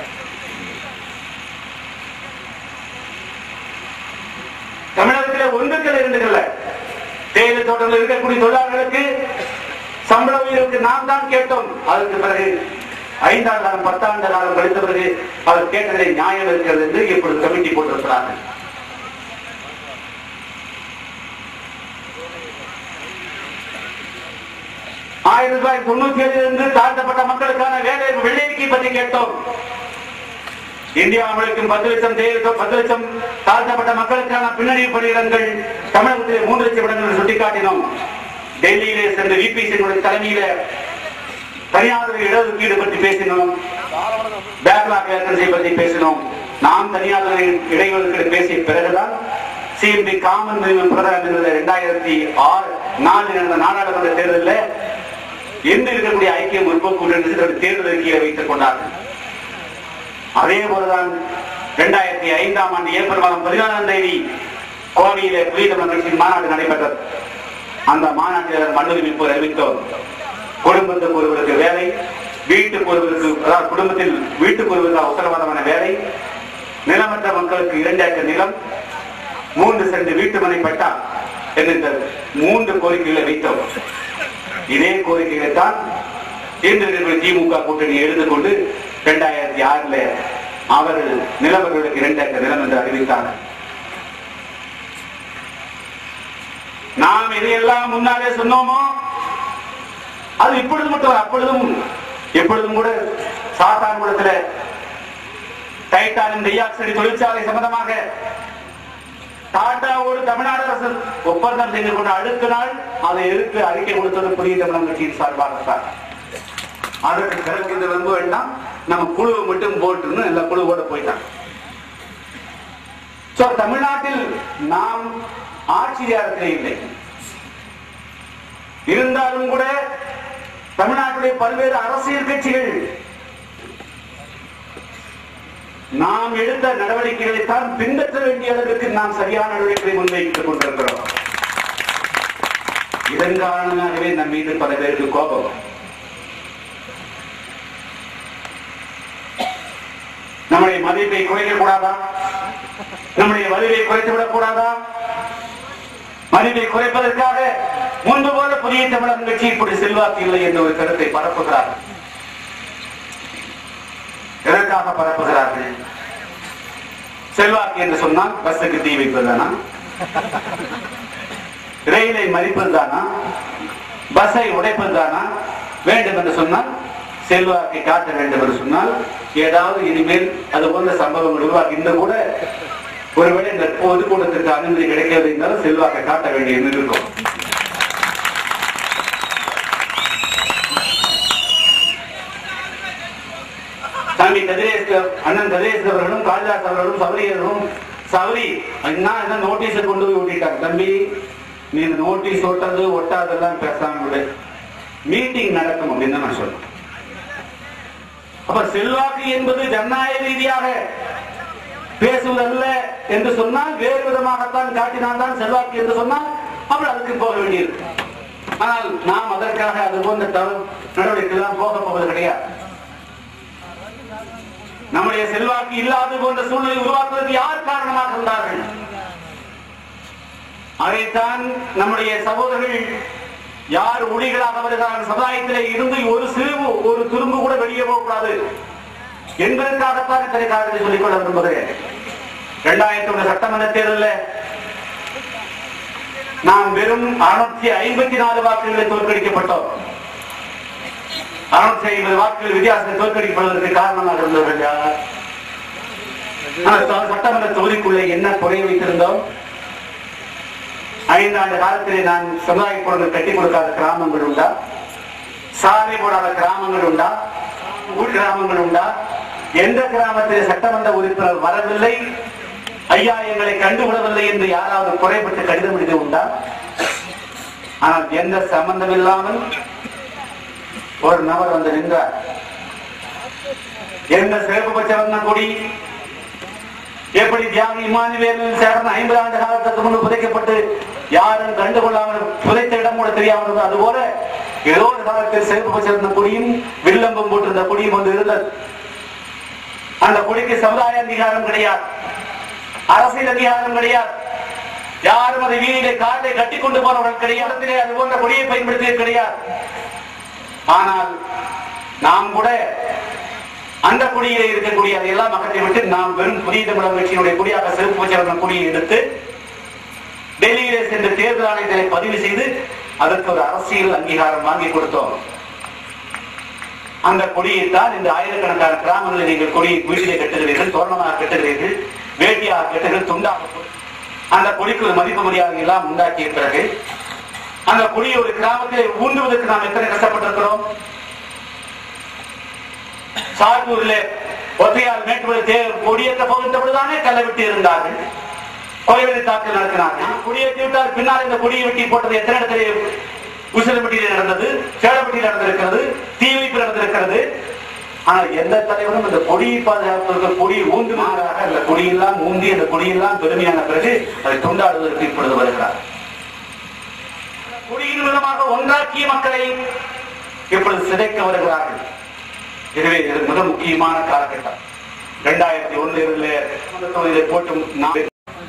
தமிழகத்தில் ஒன்றுக்கள் இருந்துகள்ல தேயிலை தோட்டத்தில் இருக்கக்கூடிய தொழிலாளர்களுக்கு சம்பள உயர்வுக்கு நாம் தான் கேட்டோம் அதற்கு பிறகு ஐந்தாண்டு காலம் பத்தாண்டு காலம் கழித்த பிறகு அவர் கேட்டதை நியாயம் இருக்கிறது என்று இப்பொழுது கமிட்டி போட்டிருக்கிறார்கள் ஆயிரத்தி தொள்ளாயிரத்தி தொண்ணூத்தி ஏழிலிருந்து தாழ்த்தப்பட்ட மக்களுக்கான வேலை வெள்ளையறிக்கை பற்றி கேட்டோம் இந்தியா முழுக்கும் பத்து லட்சம் தேர்தல் பத்து லட்சம் தாழ்த்தப்பட்ட மக்களுக்கான பின்னணி பணியிடங்கள் தமிழகத்திலே மூன்று லட்சம் இடங்கள் சுட்டிக்காட்டினோம் டெல்லியிலே சென்று விபி சிங்குடைய தலைமையில தனியார் இடஒதுக்கீடு பற்றி பேசினோம் பேக்லாக் வேகன்சி பற்றி பேசினோம் நாம் தனியார் இடைஒதுக்கீடு பேசிய பிறகுதான் சிஎம்பி காமன் மினிமம் ப்ரோக்ராம் இரண்டாயிரத்தி ஆறு நாலு நடந்த நாடாளுமன்ற தேர்தலில் இன்று இருக்கக்கூடிய ஐக்கிய முற்போக்கு கூட்டணி தன்னுடைய தேர்தல் அறிக்கையை வைத்துக் கொண்டார்கள் அதே போலதான் இரண்டாயிரத்தி ஐந்தாம் ஆண்டு ஏப்ரல் மாதம் பதினாலாம் தேதி கோவையிலே புதிய தமிழர் கட்சியின் மாநாடு நடைபெற்றது அந்த மாநாட்டில் மண்ணுரிமை போர் அறிவித்தோம் குடும்பத்துக்கு ஒருவருக்கு வேலை வீட்டுக்கு ஒருவருக்கு அதாவது குடும்பத்தில் வீட்டுக்கு ஒருவருக்கு உத்தரவாதமான வேலை நிலமற்ற மக்களுக்கு இரண்டு ஏக்கர் நிலம் மூன்று சென்று வீட்டு மனை பட்டா என்கின்ற மூன்று கோரிக்கைகளை வைத்தோம் இதே கோரிக்கைகளை தான் இன்று இருக்கிற திமுக கூட்டணி எடுத்துக்கொண்டு இரண்டாயிரத்தி ஆறுல அவர்கள் நிலவர்களுக்கு இரண்டு ஏக்கர் நிலம் என்று அறிவித்தார்கள் நாம் இதையெல்லாம் முன்னாலே சொன்னோமோ அது இப்பொழுது மட்டும் அப்பொழுதும் எப்பொழுதும் கூட சாத்தான்குளத்துல டைட்டானியம் டை ஆக்சைடு தொழிற்சாலை சம்பந்தமாக டாடாவோடு தமிழ்நாடு அரசு ஒப்பந்தம் செய்து கொண்ட அடுத்த நாள் அதை எதிர்த்து அறிக்கை கொடுத்தது புதிய தமிழக கட்சியின் சார்பாக தான் அதற்கு பிறகு இந்த ரொம்ப வேண்டாம் நம்ம குழுவை மட்டும் போட்டுன்னு எல்லா குழுவோட போயிட்டாங்க சோ தமிழ்நாட்டில் நாம் ஆட்சி அதிகாரத்திலே இல்லை இருந்தாலும் கூட தமிழ்நாட்டுடைய பல்வேறு அரசியல் கட்சிகள் நாம் எடுத்த நடவடிக்கைகளை தான் பின்பற்ற வேண்டிய அளவிற்கு நாம் சரியான நடவடிக்கைகளை முன்வைத்துக் கொண்டிருக்கிறோம் இதன் காரணமாகவே நம் மீது பல பேருக்கு கோபம் நம்முடைய மதிப்பை குறைக்க கூடாதா நம்முடைய வலிவை குறைத்து விடக் கூடாதா மதிப்பை குறைப்பதற்காக முன்பு போல புதிய தமிழகம் கட்சி இப்படி செல்வாக்கு இல்லை என்ற ஒரு கருத்தை பரப்புகிறார்கள் எதற்காக பரப்புகிறார்கள் செல்வாக்கு என்று சொன்னால் பஸ்ஸுக்கு தீ வைப்பதுதானா ரயிலை மறிப்பதுதானா பஸ்ஸை உடைப்பதுதானா வேண்டும் என்று சொன்னால் செல்வாக்கை காட்ட வேண்டும் என்று சொன்னால் ஏதாவது இனிமேல் அது போன்ற சம்பவங்கள் உருவாக்கி இந்த கூட ஒருவேளை இந்த பொதுக்கூட்டத்திற்கு அனுமதி கிடைக்கவில்லை இருந்தாலும் செல்வாக்கை காட்ட வேண்டியது இருக்கும் சாமி கதிரேஷ் அண்ணன் கதிரேஷ் அவர்களும் காளிதாஸ் அவர்களும் சபரியர்களும் சபரி என்ன என்ன நோட்டீஸை கொண்டு போய் ஒட்டிட்டாங்க தம்பி நீ இந்த நோட்டீஸ் ஒட்டது ஒட்டாதெல்லாம் பேசாம விடு மீட்டிங் நடக்கும் அப்படின்னு தான் நான் சொல்றேன் அப்ப செல்வாக்கு என்பது ஜனநாயக ரீதியாக பேசுவதல்ல என்று சொன்னால் வேறு விதமாகத்தான் காட்டினால் தான் செல்வாக்கு என்று சொன்னால் அப்புறம் அதுக்கு போக வேண்டியிருக்கு ஆனால் நாம் அதற்காக அது போன்ற தவறு நடவடிக்கை எல்லாம் போக போவது கிடையாது நம்முடைய செல்வாக்கு இல்லாத போன்ற சூழ்நிலை உருவாக்குவதற்கு யார் காரணமாக இருந்தார்கள் அதைத்தான் நம்முடைய சகோதரர்கள் யார் ஒளிகளாக வருகிறார்கள் சமுதாயத்திலே இருந்து ஒரு சிறு ஒரு துரும்பு கூட வெளியே போகக்கூடாது என்பதற்காகத்தான் இத்தனை காரணத்தை சொல்லிக் கொள்ள விரும்புகிறேன் இரண்டாயிரத்தி ஒன்று சட்டமன்ற தேர்தலில் நாம் வெறும் அறுநூத்தி ஐம்பத்தி நாலு வாக்குகளை தோற்கடிக்கப்பட்டோம் அறுநூத்தி ஐம்பது வாக்குகள் வித்தியாசத்தில் தோற்கடிக்கப்படுவதற்கு காரணமாக இருந்தவர்கள் யார் ஆனால் ச- சட்டமன்ற தொகுதிக்குள்ளே என்ன குறை வைத்திருந்தோம் ஐந்தாண்டு காலத்திலே நான் சமுதாய குழந்தை கட்டி கொடுக்காத கிராமங்கள் உண்டா சாலை போடாத கிராமங்கள் உண்டா உள் கிராமங்கள் உண்டா எந்த கிராமத்தில் சட்டமன்ற உறுப்பினர் வரவில்லை ஐயா எங்களை கண்டுகொள்ளவில்லை என்று யாராவது குறைபட்டு கடிதம் எழுதி உண்டா ஆனால் எந்த சம்பந்தம் இல்லாமல் ஒரு நபர் வந்து நின்றார் எந்த சிறப்பு பெற்ற வண்ண கொடி எப்படி தியாகி இமானுவேல் சேரன் ஐம்பது ஆண்டு காலத்துக்கு முன்பு புதைக்கப்பட்டு யாரும் கண்டுகொள்ளாமல் புதைத்த இடம் கூட தெரியாமல் இருந்தது அதுபோல ஏதோ ஒரு காலத்தில் சிறப்பு பெற்றிருந்த கொடியும் வில்லம்பம் போட்டிருந்த கொடியும் வந்து இருந்தது அந்த கொடிக்கு சமுதாய அங்கீகாரம் கிடையாது அரசியல் அங்கீகாரம் கிடையாது யாரும் அதை வீதியிலே காட்டை கட்டி கொண்டு போனவர்கள் கிடையாது இடத்திலே அது போன்ற கொடியை பயன்படுத்தியது கிடையாது ஆனால் நாம் கூட அந்த கொடியிலே இருக்கக்கூடிய அதையெல்லாம் அகற்றி விட்டு நாம் வெறும் புதிய தமிழக கட்சியினுடைய கொடியாக சிறப்பு வச்சிருந்த கொடியை எடுத்து டெல்லியிலே சென்று தேர்தல் ஆணையத்தை பதிவு செய்து அதற்கு ஒரு அரசியல் அங்கீகாரம் வாங்கி கொடுத்தோம் அந்த கொடியைத்தான் இந்த ஆயிரக்கணக்கான கிராமங்களில் நீங்கள் கொடியை வீட்டிலே கட்டுகிறீர்கள் தோரணமாக கட்டுகிறீர்கள் வேட்டியாக கட்டுகிறீர்கள் துண்டாக போட்டு- அந்த கொடிக்கு ஒரு மதிப்பு மரியாதை எல்லாம் உண்டாக்கிய பிறகு அந்த கொடியை ஒரு கிராமத்திலே ஊண்டுவதற்கு நாம் எத்தனை கஷ்டப்பட்டிருக்கிறோம் சார்பூரில் ஒத்தையால் மேட்டுவது தேர் கொடியேற்ற போகின்ற பொழுதுதானே கல்லை விட்டு இருந்தார்கள் கொலைவெறி தாக்கல் நடத்தினார்கள் கொடியேற்றி விட்டால் பின்னால் இந்த கொடியை வெட்டி போட்டது எத்தனை இடத்திலே உசிலம்பட்டியில் நடந்தது சேலப்பட்டியில் நடந்திருக்கிறது தீ வைப்பு நடந்திருக்கிறது ஆனால் எந்த தலைவரும் இந்த கொடியை பாதுகாப்பதற்கு கொடியை ஊந்து மாறாக அந்த கொடியெல்லாம் ஊந்தி அந்த கொடியெல்லாம் பெருமையான பிறகு அதை துண்டாடுவதற்கு இப்பொழுது வருகிறார் கொடியின் மூலமாக ஒன்றாக்கிய மக்களை இப்பொழுது சிதைக்க வருகிறார்கள் எனவே இது மிக முக்கியமான காலகட்டம் இரண்டாயிரத்தி ஒன்றில் இதை போட்டும் நாம்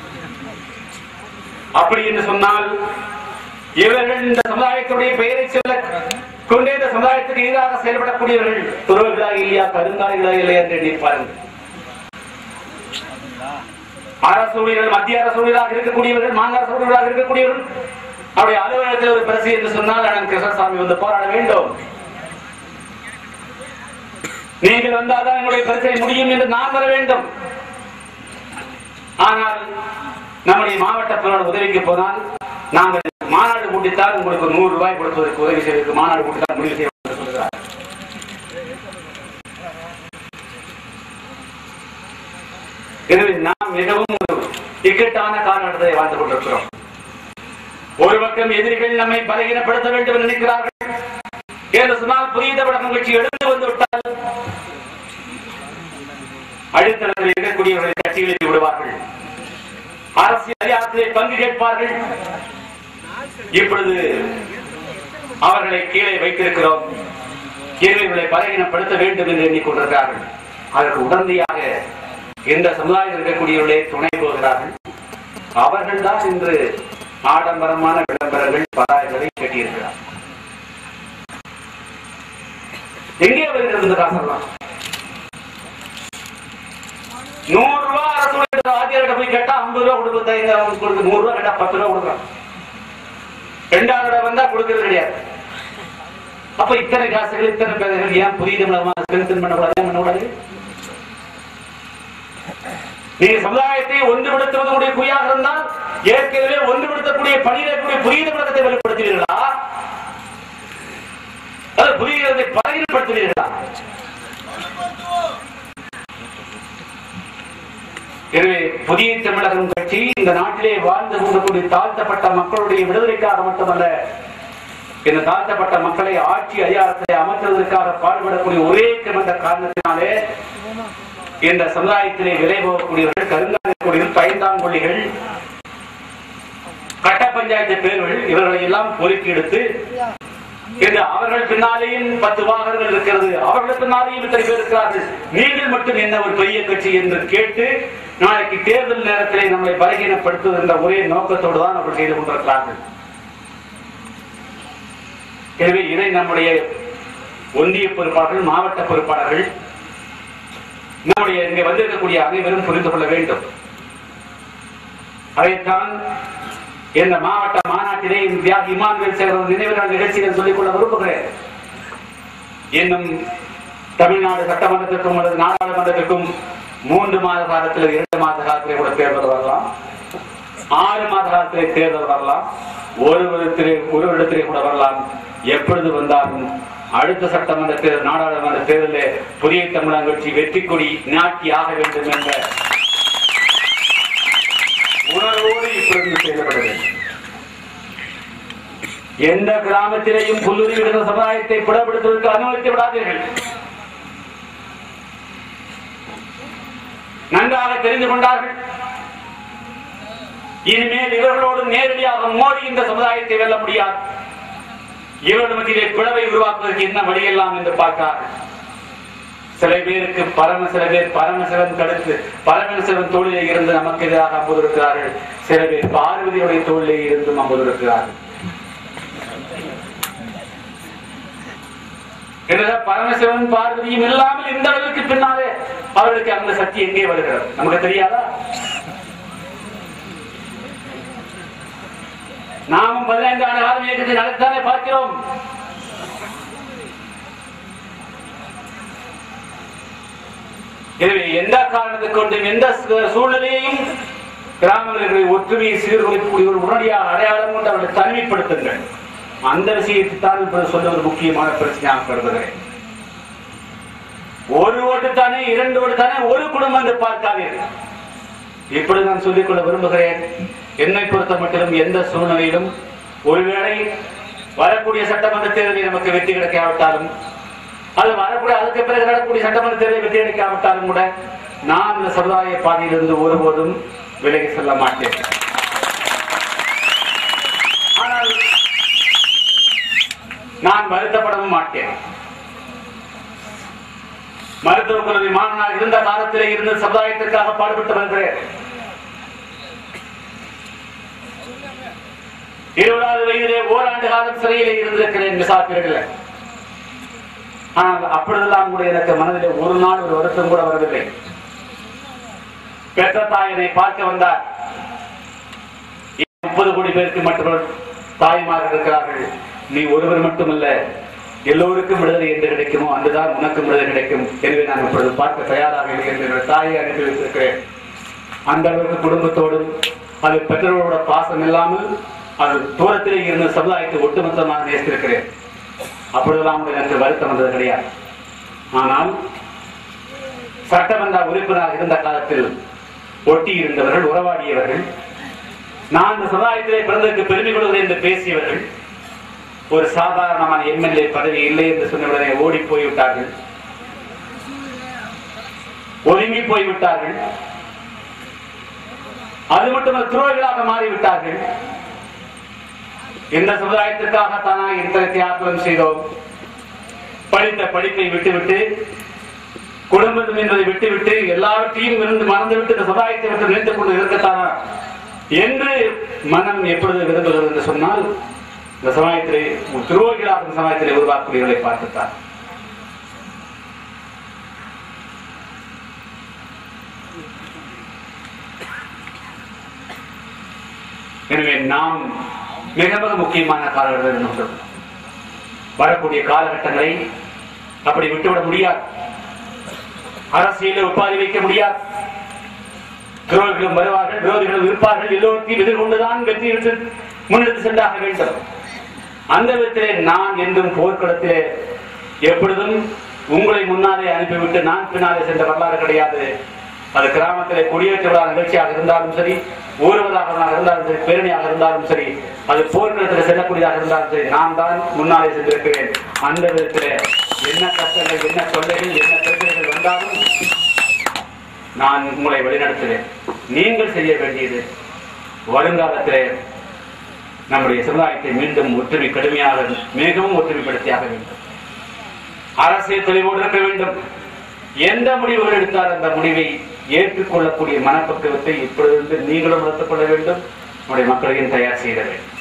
அப்படி என்று சொன்னால் இவர்கள் இந்த சமுதாயத்துடைய பெயரை சொல்ல கொண்டே இந்த சமுதாயத்துக்கு எதிராக செயல்படக்கூடியவர்கள் துறவுகளா இல்லையா கருங்காலிகளா இல்லையா என்று எண்ணிப்பாருங்கள் அரசு ஊழியர்கள் மத்திய அரசு ஊழியராக இருக்கக்கூடியவர்கள் மாநில அரசு ஊழியராக இருக்கக்கூடியவர்கள் அவருடைய அலுவலகத்தில் ஒரு பிரசி என்று சொன்னால் அண்ணன் கிருஷ்ணசாமி வந்து போராட வேண்டும் நீங்கள் வந்தால்தான் எங்களுடைய பிரச்சனை முடியும் என்று நான் வர வேண்டும் ஆனால் நம்முடைய மாவட்ட செயலாளர் உதவிக்கு போனால் நாங்கள் மாநாடு கூட்டித்தால் உங்களுக்கு நூறு ரூபாய் கொடுப்பதற்கு உதவி செய்வதற்கு மாநாடு கூட்டித்தால் முடிவு செய்ய வேண்டும் என்று சொல்கிறார் எனவே நாம் மிகவும் ஒரு இக்கட்டான காலகட்டத்தை வாழ்ந்து கொண்டிருக்கிறோம் ஒரு பக்கம் எதிரிகள் நம்மை பலகீனப்படுத்த வேண்டும் என்று நினைக்கிறார்கள் என்று சொன்னால் புதிய தமிழகம் கட்சி எடுத்து வந்து விட்டால் அடித்தளத்தில் இருக்கக்கூடியவர்களை கட்சிகளுக்கு விடுவார்கள் அரசியல் அதிகாரத்திலே பங்கு கேட்பார்கள் இப்பொழுது அவர்களை கீழே வைத்திருக்கிறோம் இவர்களை பலகீனப்படுத்த வேண்டும் என்று எண்ணிக்கொண்டிருக்கிறார்கள் அதற்கு உடனடியாக எந்த சமுதாயம் இருக்கக்கூடியவர்களே துணை போகிறார்கள் அவர்கள் தான் இன்று ஆடம்பரமான விளம்பரங்கள் பதாயங்களை கட்டியிருக்கிறார் எங்கே வருகிறது இந்த காசெல்லாம் நூறு ரூபாய் அரசு ஊழியர் வாத்தியார்கிட்ட போய் கேட்டா ஐம்பது ரூபா கொடுக்க எங்க அவங்களுக்கு கொடுக்க நூறு ரூபாய் கேட்டா பத்து ரூபா கொடுக்குறான் ரெண்டாவது தடவை வந்தா கொடுக்கறது கிடையாது அப்ப இத்தனை காசுகள் இத்தனை பேர்கள் ஏன் புதிய தமிழகமா ஸ்ட்ரென்தன் பண்ணக்கூடாது ஏன் பண்ணக்கூடாது நீங்க சமுதாயத்தை ஒன்றுபடுத்துவதற்குரிய குறியாக இருந்தால் ஏற்கனவே ஒன்றுபடுத்தக்கூடிய பணியில் இருக்கக்கூடிய புதிய தமிழகத்தை வெளிப்படுத்துவீர்களா அது புதிய பலகீனப்படுத்துவீர்களா எனவே புதிய தமிழகம் கட்சி இந்த நாட்டிலே வாழ்ந்து கொண்டிருக்கூடிய தாழ்த்தப்பட்ட மக்களுடைய விடுதலைக்காக மட்டுமல்ல இந்த தாழ்த்தப்பட்ட மக்களை ஆட்சி அதிகாரத்தை அமர்த்துவதற்காக பாடுபடக்கூடிய ஒரே என்ற காரணத்தினாலே இந்த சமுதாயத்திலே விலை போகக்கூடியவர்கள் கருங்காலக்கூடியவர்கள் பயந்தாங்கொல்லிகள் கட்ட பஞ்சாயத்து பேர்கள் இவர்களை எல்லாம் பொறுக்கி எடுத்து என்று அவர்கள் பின்னாலேயும் பத்து வாகனங்கள் இருக்கிறது அவர்கள் பின்னாலேயும் இத்தனை பேர் இருக்கிறார்கள் நீங்கள் மட்டும் என்ன ஒரு பெரிய கட்சி என்று கேட்டு நாளைக்கு தேர்தல் நேரத்திலே நம்மளை பலகீனப்படுத்துவது என்ற ஒரே நோக்கத்தோடு தான் அவர்கள் செய்து கொண்டிருக்கிறார்கள் எனவே இதை நம்முடைய ஒன்றிய பொறுப்பாளர்கள் மாவட்ட பொறுப்பாளர்கள் நம்முடைய இங்கே வந்திருக்கக்கூடிய அனைவரும் புரிந்து கொள்ள வேண்டும் அதைத்தான் இந்த மாவட்ட மாநாட்டிலே தியாகி இமானுவேல் சேகரன் நினைவு நாள் நிகழ்ச்சியில் சொல்லிக் கொள்ள விரும்புகிறேன் இன்னும் தமிழ்நாடு சட்டமன்றத்திற்கும் அல்லது நாடாளுமன்றத்திற்கும் மூன்று மாத காலத்தில் இரண்டு மாத காலத்திலே கூட தேர்தல் வரலாம் ஆறு மாத காலத்திலே தேர்தல் வரலாம் ஒரு விதத்திலே ஒரு இடத்திலே கூட வரலாம் எப்பொழுது வந்தாலும் அடுத்த சட்டமன்ற தேர்தல் நாடாளுமன்ற தேர்தலில் புதிய தமிழகம் கட்சி வெற்றி கொடி நாட்டி ஆக வேண்டும் என்ற உணர்வோடு இப்பொழுது செயல்பட வேண்டும் எந்த கிராமத்திலேயும் புல்லுரி விடுந்த சமுதாயத்தை புடப்படுத்துவதற்கு அனுமதித்து விடாதீர்கள் நன்றாக தெரிந்து கொண்டார்கள் இனிமேல் இவர்களோடு நேரடியாக மோடி இந்த சமுதாயத்தை வெல்ல முடியாது இவர்கள் மத்தியிலே பிளவை உருவாக்குவதற்கு என்ன வழியெல்லாம் என்று பார்க்கிறார்கள் சில பேருக்கு பரம சில பேர் பரமசிவன் தடுத்து பரமசிவன் தோளிலே இருந்து நமக்கு எதிராக அம்புதிருக்கிறார்கள் சில பேர் பார்வதியுடைய தோளிலே இருந்தும் அம்புதிருக்கிறார்கள் எனவே பரமசிவன் பார்வதியும் இல்லாமல் இந்த அளவுக்கு பின்னாலே அவர்களுக்கு அந்த சக்தி எங்கே வருகிறது நமக்கு தெரியாதா நாமும் பதினைந்து ஆண்டு காலம் இயக்கத்தை நடத்தானே பார்க்கிறோம் எனவே எந்த காரணத்தை கொண்டும் எந்த சூ- சூழ்நிலையையும் கிராமங்களை ஒற்றுமையை சீர்குலைக்கக்கூடிய ஒரு உடனடியாக அடையாளம் கொண்டு அவர்களை தனிமைப்படுத்துங்கள் அந்த விஷயத்தை தான் இப்போது சொல்ல ஒரு முக்கியமான பிரச்சனையாக கருதுகிறேன் ஒரு ஓட்டு தானே இரண்டு ஓட்டு தானே ஒரு குடும்பம் என்று பார்க்காதீர்கள் இப்படி நான் சொல்லிக்கொள்ள விரும்புகிறேன் என்னை பொறுத்த மட்டிலும் எந்த சூழ்நிலையிலும் ஒருவேளை வரக்கூடிய சட்டமன்ற தேர்தலில் நமக்கு வெற்றி கிடைக்காவிட்டாலும் அது வரக்கூடிய அதுக்கு பிறகு நடக்கக்கூடிய சட்டமன்ற தேர்தலில் வெற்றி கிடைக்காவிட்டாலும் கூட நான் இந்த சமுதாய பாதையிலிருந்து ஒருபோதும் விலகி செல்ல மாட்டேன் ஆனால் நான் வருத்தப்படவும் மாட்டேன் மருத்துவக் கல்லூரி மாணவனாக இருந்த காலத்திலே இருந்து சமுதாயத்திற்காக பாடுபட்டு வருகிறேன் இருபதாவது வயதிலே ஓராண்டு காலம் சிறையிலே இருந்திருக்கிறேன் மிசாப்பிரடில் ஆனால் அப்பொழுதெல்லாம் கூட எனக்கு மனதிலே ஒரு நாள் ஒரு வருத்தம் கூட வரவில்லை பெற்ற தாய் என்னை பார்க்க வந்தார் முப்பது கோடி பேருக்கு மட்டும் தாய்மார்கள் இருக்கிறார்கள் நீ ஒருவர் மட்டுமல்ல எல்லோருக்கும் விடுதலை என்று கிடைக்குமோ அன்றுதான் உனக்கும் விடுதலை கிடைக்கும் எனவே நான் இப்பொழுது பார்க்க தயாராக இல்லை என்று என்னுடைய தாயை அனுப்பி வைத்திருக்கிறேன் அந்த அளவுக்கு குடும்பத்தோடும் அது பெற்றோரோட பாசம் இல்லாமல் அது தூரத்திலே இருந்த சமுதாயத்தை ஒட்டுமொத்தமாக நேசித்திருக்கிறேன் அப்பொழுதெல்லாம் கூட எனக்கு வருத்தம் வந்தது கிடையாது ஆனால் சட்டமன்ற உறுப்பினராக இருந்த காலத்தில் ஒட்டி இருந்தவர்கள் உறவாடியவர்கள் நான் இந்த சமுதாயத்திலே பிறந்ததற்கு பெருமை கொள்கிறேன் என்று பேசியவர்கள் ஒரு சாதாரணமான எம்எல்ஏ பதவி இல்லை என்று சொன்னவுடனே ஓடி போய்விட்டார்கள் ஒதுங்கி போய்விட்டார்கள் அது மட்டுமல்ல துரோகிகளாக மாறிவிட்டார்கள் இந்த சமுதாயத்திற்காக தானாக இத்தனை தியாகம் செய்தோம் படித்த படிப்பை விட்டுவிட்டு குடும்பம் என்பதை விட்டுவிட்டு எல்லாவற்றையும் இருந்து மறந்துவிட்டு இந்த சமுதாயத்தை விட்டு நினைத்துக் கொண்டு இருக்கத்தானா என்று மனம் எப்பொழுது விரும்புகிறது என்று சொன்னால் இந்த சமுதாயத்திலே துரோகிகளாக இந்த சமுதாயத்திலே உருவாக்கக்கூடியவர்களை பார்த்துத்தான் எனவே நாம் மிக மிக முக்கியமான காலகட்டத்தில் என்று சொல்றோம் வரக்கூடிய காலகட்டங்களை அப்படி விட்டுவிட முடியாது அரசியலில் உப்பாதி வைக்க முடியாது துரோகிகளும் வருவார்கள் விரோதிகளும் இருப்பார்கள் எல்லோருத்தையும் எதிர்கொண்டுதான் வெற்றி எடுத்து முன்னெடுத்து சென்றாக வேண்டும் அந்த விதத்திலே நான் என்றும் போர்க்களத்திலே எப்பொழுதும் உங்களை முன்னாலே அனுப்பிவிட்டு நான் பின்னாலே சென்ற வரலாறு கிடையாது அது கிராமத்திலே குடியேற்ற விழா நிகழ்ச்சியாக இருந்தாலும் சரி ஊர்வலாக இருந்தாலும் சரி பேரணியாக இருந்தாலும் சரி அது போர்க்களத்தில் செல்லக்கூடியதாக இருந்தாலும் சரி நான் தான் முன்னாலே சென்றிருக்கிறேன் அந்த விதத்திலே என்ன கஷ்டங்கள் என்ன தொல்லைகள் என்ன பிரச்சனைகள் வந்தாலும் நான் உங்களை வழிநடத்துவேன் நீங்கள் செய்ய வேண்டியது வருங்காலத்திலே நம்முடைய சமுதாயத்தை மீண்டும் ஒற்றுமை கடுமையாக மிகவும் ஒற்றுமைப்படுத்தியாக வேண்டும் அரசியல் தெளிவோடு இருக்க வேண்டும் எந்த முடிவுகள் எடுத்தால் அந்த முடிவை ஏற்றுக்கொள்ளக்கூடிய மனப்பக்குவத்தை இப்பொழுது நீங்களும் வளர்த்துக் கொள்ள வேண்டும் நம்முடைய மக்களையும் தயார் செய்த வேண்டும்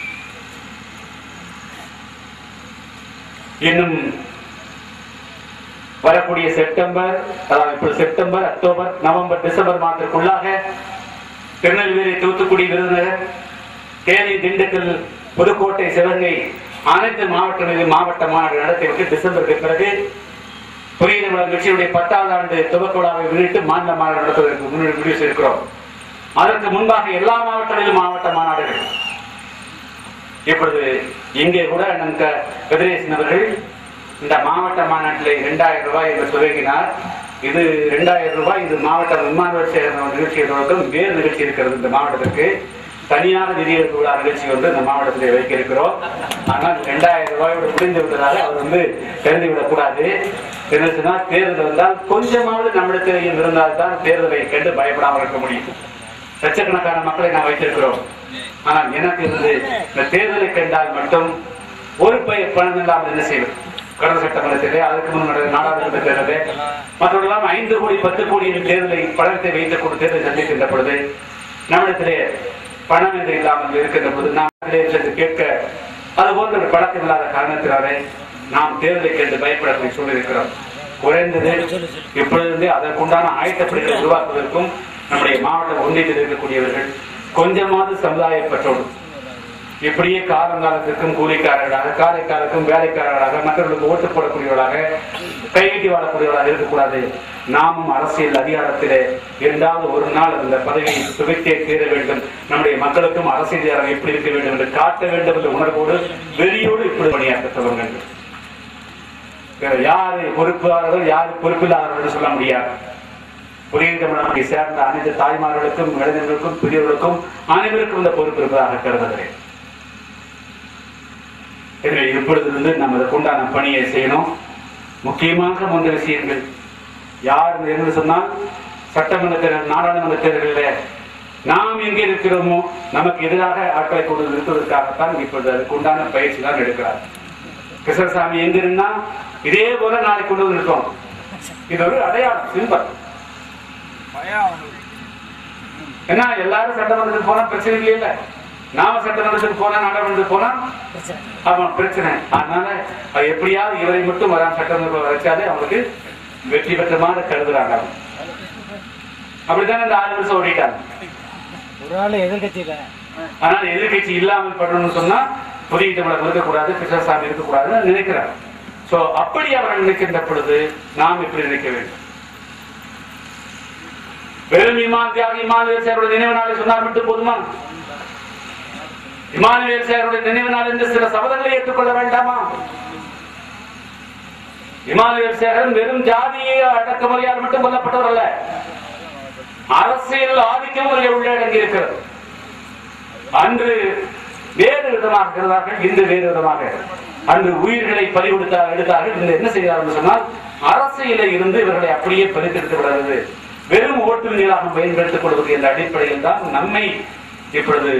இன்னும் வரக்கூடிய செப்டம்பர் அதாவது இப்ப செப்டம்பர் அக்டோபர் நவம்பர் டிசம்பர் மாதத்திற்குள்ளாக திருநெல்வேலி தூத்துக்குடி விருதுநகர் தேனி திண்டுக்கல் புதுக்கோட்டை சிவகங்கை அனைத்து மாவட்டங்களிலும் மாவட்ட மாநாடு நடத்திவிட்டு டிசம்பருக்கு பிறகு புதிய தமிழர் கட்சியுடைய பத்தாவது ஆண்டு துவக்க விழாவை முன்னிட்டு மாநில மாநாடு நடத்துவதற்கு முன்னாடி முடிவு செய்திருக்கிறோம் அதற்கு முன்பாக எல்லா மாவட்டங்களிலும் மாவட்ட மாநாடுகள் இப்பொழுது இங்கே கூட நம் க- கதிரேசன் அவர்கள்
இந்த மாவட்ட மாநாட்டில் இரண்டாயிரம் ரூபாய் என்று துவங்கினார் இது இரண்டாயிரம் ரூபாய் இது மாவட்ட விமான சேர்ந்த நிகழ்ச்சிகளுக்கும் வேறு நிகழ்ச்சி இருக்கிறது இந்த மாவட்டத்திற்கு தனியாக நிதியளிப்பு விழா நிகழ்ச்சி வந்து இந்த மாவட்டத்தில் வைக்க இருக்கிறோம் ஆனால் இரண்டாயிரம் ரூபாயோடு முடிந்து விட்டதாக அவர் வந்து தெரிந்து விடக்கூடாது என்ன சொன்னால் தேர்தல் வந்தால் கொஞ்சமாவது நம்மிடத்தில் இருந்தால் தான் தேர்தலை கண்டு பயப்படாமல் இருக்க முடியும் லட்சக்கணக்கான மக்களை நாம் வைத்திருக்கிறோம் ஆனால் எனக்கு இருந்து இந்த தேர்தலை கண்டால் மட்டும் ஒரு பை பணம் இல்லாமல் என்ன செய்வது கடந்த சட்டமன்றத்திலே அதுக்கு முன் நடந்த நாடாளுமன்ற தேர்தலே மற்றவர்களெல்லாம் ஐந்து கோடி பத்து கோடியின் தேர்தலை பணத்தை வைத்துக் கொண்டு தேர்தலை சந்திக்கின்ற பொழுது நம்மிடத்திலே பணம் என்று இல்லாமல் இருக்கின்ற பொழுது நாம் அதிலே சென்று கேட்க அது போன்ற ஒரு பழக்கம் இல்லாத காரணத்தினாலே நாம் தேர்தலை கண்டு பயப்படக்கூடிய சூழல் இருக்கிறோம் குறைந்தது இப்பொழுது அதற்குண்டான ஆயத்தப்படிகளை உருவாக்குவதற்கும் நம்முடைய மாவட்ட ஒன்றியத்தில் இருக்கக்கூடியவர்கள் கொஞ்சமாவது சமுதாய பற்றோடு இப்படியே காலங்காலத்திற்கும் கூலிக்காரர்களாக காலைக்காரருக்கும் வேலைக்காரர்களாக மற்றவர்களுக்கு ஓட்டு போடக்கூடியவர்களாக கைவிட்டி வாழக்கூடியவர்களாக இருக்கக்கூடாது நாமும் அரசியல் அதிகாரத்திலே இரண்டாவது ஒரு நாள் அந்த பதவியை சுவைத்தே தீர வேண்டும் நம்முடைய மக்களுக்கும் அரசியல் அதிகாரம் எப்படி இருக்க வேண்டும் என்று காட்ட வேண்டும் என்ற உணர்வோடு வெறியோடு இப்படி பணியாற்ற தொடங்குங்கள் வேற யாரு பொறுப்பாளர்கள் யாரு பொறுப்பில்லாதவர்கள் என்று சொல்ல முடியாது புதிய தமிழகத்தை சேர்ந்த அனைத்து தாய்மார்களுக்கும் இளைஞர்களுக்கும் பெரியவர்களுக்கும் அனைவருக்கும் இந்த பொறுப்பு இருப்பதாக கருதுகிறேன் எனவே இப்பொழுதிலிருந்து நம்ம அதற்குண்டான பணியை செய்யணும் முக்கியமாக மூன்று விஷயங்கள் யார் என்று சொன்னால் சட்டமன்ற தேர்தல் நாடாளுமன்ற தேர்தலில் நாம் எங்கே இருக்கிறோமோ நமக்கு எதிராக ஆட்களை கொண்டு நிறுத்துவதற்காகத்தான் இப்பொழுது அதுக்குண்டான பயிற்சி தான் எடுக்கிறார் கிருஷ்ணசாமி எங்க நின்னா இதே போல நாளைக்கு கொண்டு வந்து நிறுத்தோம் இது ஒரு அடையாளம் சிம்பல் ஏன்னா எல்லாரும் சட்டமன்றத்துக்கு போனா பிரச்சனை இல்ல நாம சட்டமன்றத்துக்கு போனா நாடாளுமன்றத்துக்கு போனா ஆமா பிரச்சனை அதனால அது எப்படியாவது இவரை மட்டும் வராம சட்டமன்றத்தில் வச்சாலே அவங்களுக்கு வெற்றி பெற்ற மாதிரி கருதுறாங்க அப்படித்தானே இந்த ஆறு வருஷம் ஓடிட்டாங்க
ஒரு ஆள் எதிர்கட்சியில
ஆனால் எதிர்கட்சி இல்லாமல் பண்ணணும்னு சொன்னா புதிய தமிழகம் இருக்கக்கூடாது கிருஷ்ணசாமி இருக்கக்கூடாதுன்னு நினைக்கிறார் சோ அப்படி அவர்கள் நினைக்கின்ற பொழுது நாம் இப்படி நினைக்க வேண்டும் வெறும் இமான் தியாகி இமானுவேல் சாருடைய நினைவு நாளை சொன்னால் மட்டும் போதுமா இமானுவேல் சாருடைய நினைவு நாள் என்று சில சபதங்களை ஏற்றுக்கொள்ள வேண்டாமா இமானுவேல் சேகரன் வெறும் ஜாதிய அடக்குமுறையால் மட்டும் கொல்லப்பட்டவர் அல்ல அரசியல் ஆதிக்கம் அவர்கள் உள்ளடங்கி இருக்கிறது அன்று வேறு விதமாக இருக்கிறார்கள் இன்று வேறு விதமாக அன்று உயிர்களை பறிகொடுத்தார் எடுத்தார்கள் இன்று என்ன செய்கிறார்கள் சொன்னால் அரசியல இருந்து இவர்களை அப்படியே பறித்தெடுத்து விடுறது வெறும் ஓட்டு வங்கிகளாக பயன்படுத்திக் கொள்வது என்ற அடிப்படையில் தான் நம்மை இப்பொழுது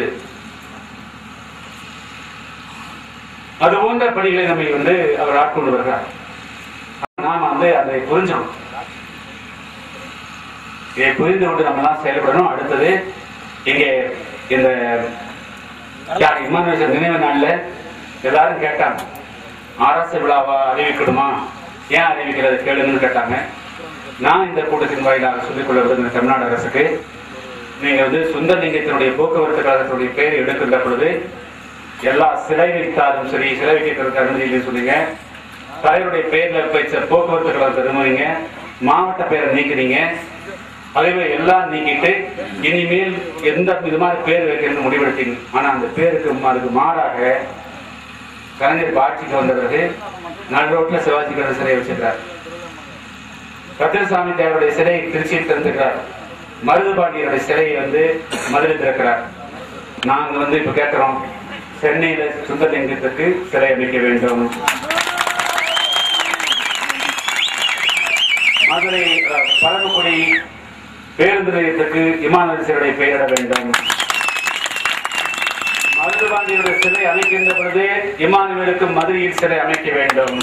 அது போன்ற பணிகளை நம்மை வந்து அவர் ஆட்கொண்டு வருகிறார் நாம் வந்து அதை புரிஞ்சோம் இதை புரிந்து கொண்டு நம்ம எல்லாம் செயல்படணும் அடுத்தது இங்கே இந்த தியாகி இமானுவேல் நினைவு நாள்ல எல்லாரும் கேட்டாங்க அரசு விழாவா அறிவிக்கணுமா ஏன் அறிவிக்கிறது கேளுங்கன்னு கேட்டாங்க நான் இந்த கூட்டத்தின் வாயிலாக சொல்லிக் கொள்ள விரும்புகிற தமிழ்நாடு அரசுக்கு நீங்க வந்து சுந்தரலிங்கத்தினுடைய போக்குவரத்து கழகத்தினுடைய பெயர் எடுக்கின்ற பொழுது எல்லா சிலை வைத்தாலும் சரி சிலை வைக்கிறதுக்கு அனுமதி இல்லைன்னு சொன்னீங்க தலைவருடைய பெயர்ல வைச்ச போக்குவரத்து கழகத்தை விரும்புறீங்க மாவட்ட பெயரை நீக்கிறீங்க அதே மாதிரி எல்லாம் நீக்கிட்டு இனிமேல் எந்த விதமான பேர் வைக்கணும்னு முடிவெடுத்தீங்க ஆனா அந்த பேருக்கு மா- அதுக்கு மாறாக கலைஞர் இப்ப ஆட்சிக்கு வந்த பிறகு நடு ரோட்ல சிவாஜி கணேசன் சிலையை வச்சிருக்கார் கதிரசாமி தேவருடைய சிலையை திருச்சியில் திறந்துக்கிறார் மருதுபாண்டியருடைய சிலையை வந்து மதுரை திறக்கிறார் நாங்க வந்து இப்ப கேட்கிறோம் சென்னையில சுந்தரலிங்கத்துக்கு சிலை அமைக்க வேண்டும் மதுரை அஹ், பரமக்குடி பேருந்து நிலையத்துக்கு இமானுடைய பெயரிட வேண்டும் மருதுபாண்டியருடைய சிலை அமைக்கின்ற பொழுது இமானுவேலுக்கு மதுரையில் சிலை அமைக்க வேண்டும்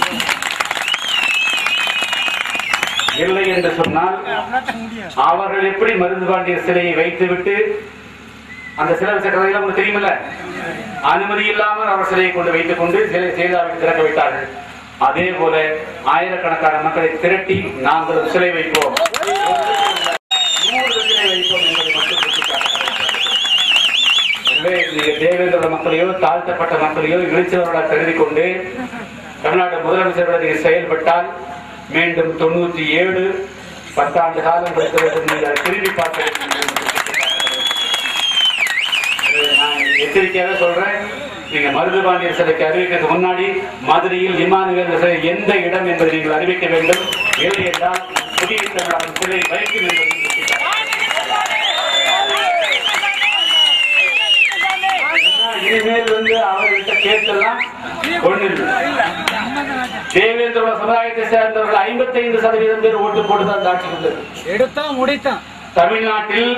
இல்லை என்று சொன்னால் அவர்கள் எப்படி மருதுபாண்டியர் சிலையை வைத்துவிட்டு அந்த சிலை வச்ச கதையெல்லாம் உங்களுக்கு தெரியுமில்ல அனுமதி இல்லாமல் அவர் சிலையை கொண்டு வைத்துக் கொண்டு சிலை செய்தாவில் திறக்க வைத்தார்கள் அதே போல ஆயிரக்கணக்கான மக்களை திரட்டி நாங்கள் ஒரு சிலை வைப்போம் நூறு சிலை வைப்போம் என்பதை மட்டும் சுட்டிக்காட்டுகிறேன். எனவே நீங்க தேவேந்திர மக்களையோ தாழ்த்தப்பட்ட மக்களையோ இழிச்சவர்களாக கருதி கொண்டு தமிழ்நாடு முதலமைச்சரோட நீங்க செயல்பட்டால் மீண்டும் தொண்ணூத்தி ஏழு பத்தாண்டு காலம் படித்தவர்கள் நீங்கள் திரும்பி பார்க்க வேண்டும் என்று சுட்டிக்காட்டுகிறேன். இது நான் எச்சரிக்கையாக சொல்றேன் நீங்க மருதுபாண்டியர் சிலைக்கு அறிவிக்கிறதுக்கு முன்னாடி மதுரையில் இமானுவேல் சிலை எந்த இடம் என்பதை நீங்கள் அறிவிக்க வேண்டும் இல்லை என்றால் புதிய தமிழகம் சிலை வைக்கும் என்பதை சுட்டிக்காட்டுகிறேன். இனிமேல் வந்து அவர்கிட்ட கேட்டெல்லாம் ஒண்ணு இல்லை தேவேந்திர சமுதாயத்தை சேர்ந்தவர்கள் ஐம்பத்தைந்து சதவீதம் பேர் ஓட்டு போட்டு தான் இந்த ஆட்சிக்கு வந்தது
எடுத்தான் முடித்தான்
தமிழ்நாட்டில்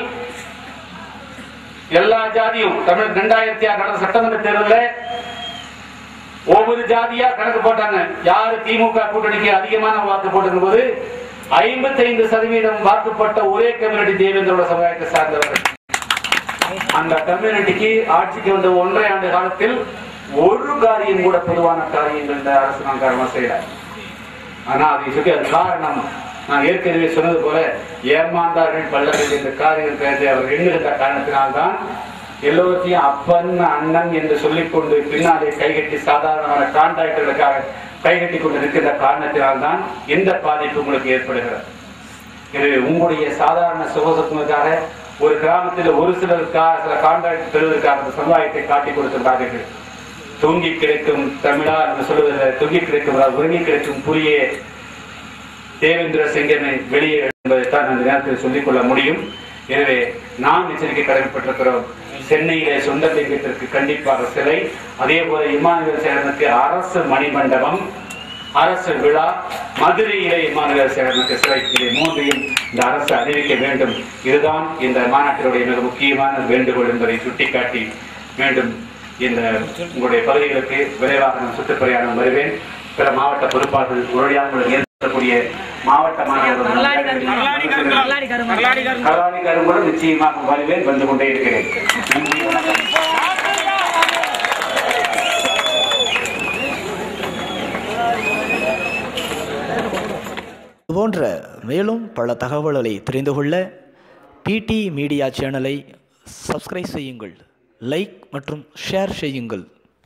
எல்லா ஜாதியும் தமிழ் ரெண்டாயிரத்தி ஆறு நடந்த சட்டமன்ற தேர்தலில் ஒவ்வொரு ஜாதியா கணக்கு போட்டாங்க யாரு திமுக கூட்டணிக்கு அதிகமான வாக்கு போட்டிருக்கும் போது ஐம்பத்தைந்து சதவீதம் வாக்குப்பட்ட ஒரே கம்யூனிட்டி தேவேந்திரோட சமுதாயத்தை சார்ந்தவர்கள் அந்த கம்யூனிட்டிக்கு ஆட்சிக்கு வந்த ஒன்றரை ஆண்டு காலத்தில் ஒரு காரியம் கூட பொதுவான காரியங்கள் இந்த அரசு நான் காரணமா செய்யல ஆனா அதை சொல்லி அது காரணம் நான் ஏற்கனவே சொன்னது போல ஏமாந்தார்கள் பல்லர்கள் என்ற காரியம் பேசி அவர் எண்ணுகின்ற காரணத்தினால்தான் எல்லோருத்தையும் அப்பன் அண்ணன் என்று சொல்லிக்கொண்டு பின்னாலே கைகட்டி சாதாரணமான கான்ட்ராக்டர்களுக்காக கைகட்டி கொண்டு நிற்கின்ற காரணத்தினால்தான் இந்த பாதிப்பு உங்களுக்கு ஏற்படுகிறது எனவே உங்களுடைய சாதாரண சுகசத்துவத்துக்காக ஒரு கிராமத்தில் ஒரு சிலருக்காக சில கான்ட்ராக்ட் பெறுவதற்காக அந்த சமுதாயத்தை காட்டிக் கொடுக்கின்றார்கள் தூங்கி கிடைக்கும் தமிழா என்று சொல்வதில் தூங்கி கிடைக்கும் அதாவது உறங்கி கிடைக்கும் புரியே தேவேந்திர செங்கனை வெளியே என்பதைத்தான் அந்த நேரத்தில் சொல்லிக் கொள்ள முடியும் எனவே நாம் எச்சரிக்கை கடமைப்பட்டிருக்கிறோம் சென்னையிலே சொந்த லிங்கத்திற்கு கண்டிப்பாக சிலை அதே போல இமானுவேல் சேரனுக்கு அரசு மணிமண்டபம் அரசு விழா மதுரையிலே இமானுவேல் சேரனுக்கு சிலை இதை மூன்றையும் இந்த அரசு அறிவிக்க வேண்டும் இதுதான் இந்த மாநாட்டினுடைய மிக முக்கியமான வேண்டுகோள் என்பதை சுட்டிக்காட்டி மீண்டும் இந்த உங்களுடைய பகுதிகளுக்கு விரைவாக நான் சுற்றுப்பிரயாணம் வருவேன் பிற மாவட்ட பொறுப்பாளர்கள் உடனடியாக உங்களுக்கு ஏற்படக்கூடிய மாவட்ட மாணவர்கள் கலாடி கரும்புடன் நிச்சயமாக வருவேன் வந்து கொண்டே இருக்கிறேன் நன்றி வணக்கம்
இதுபோன்ற மேலும் பல தகவல்களை தெரிந்து கொள்ள பிடி மீடியா சேனலை சப்ஸ்கிரைப் செய்யுங்கள் லைக் மற்றும் ஷேர் செய்யுங்கள்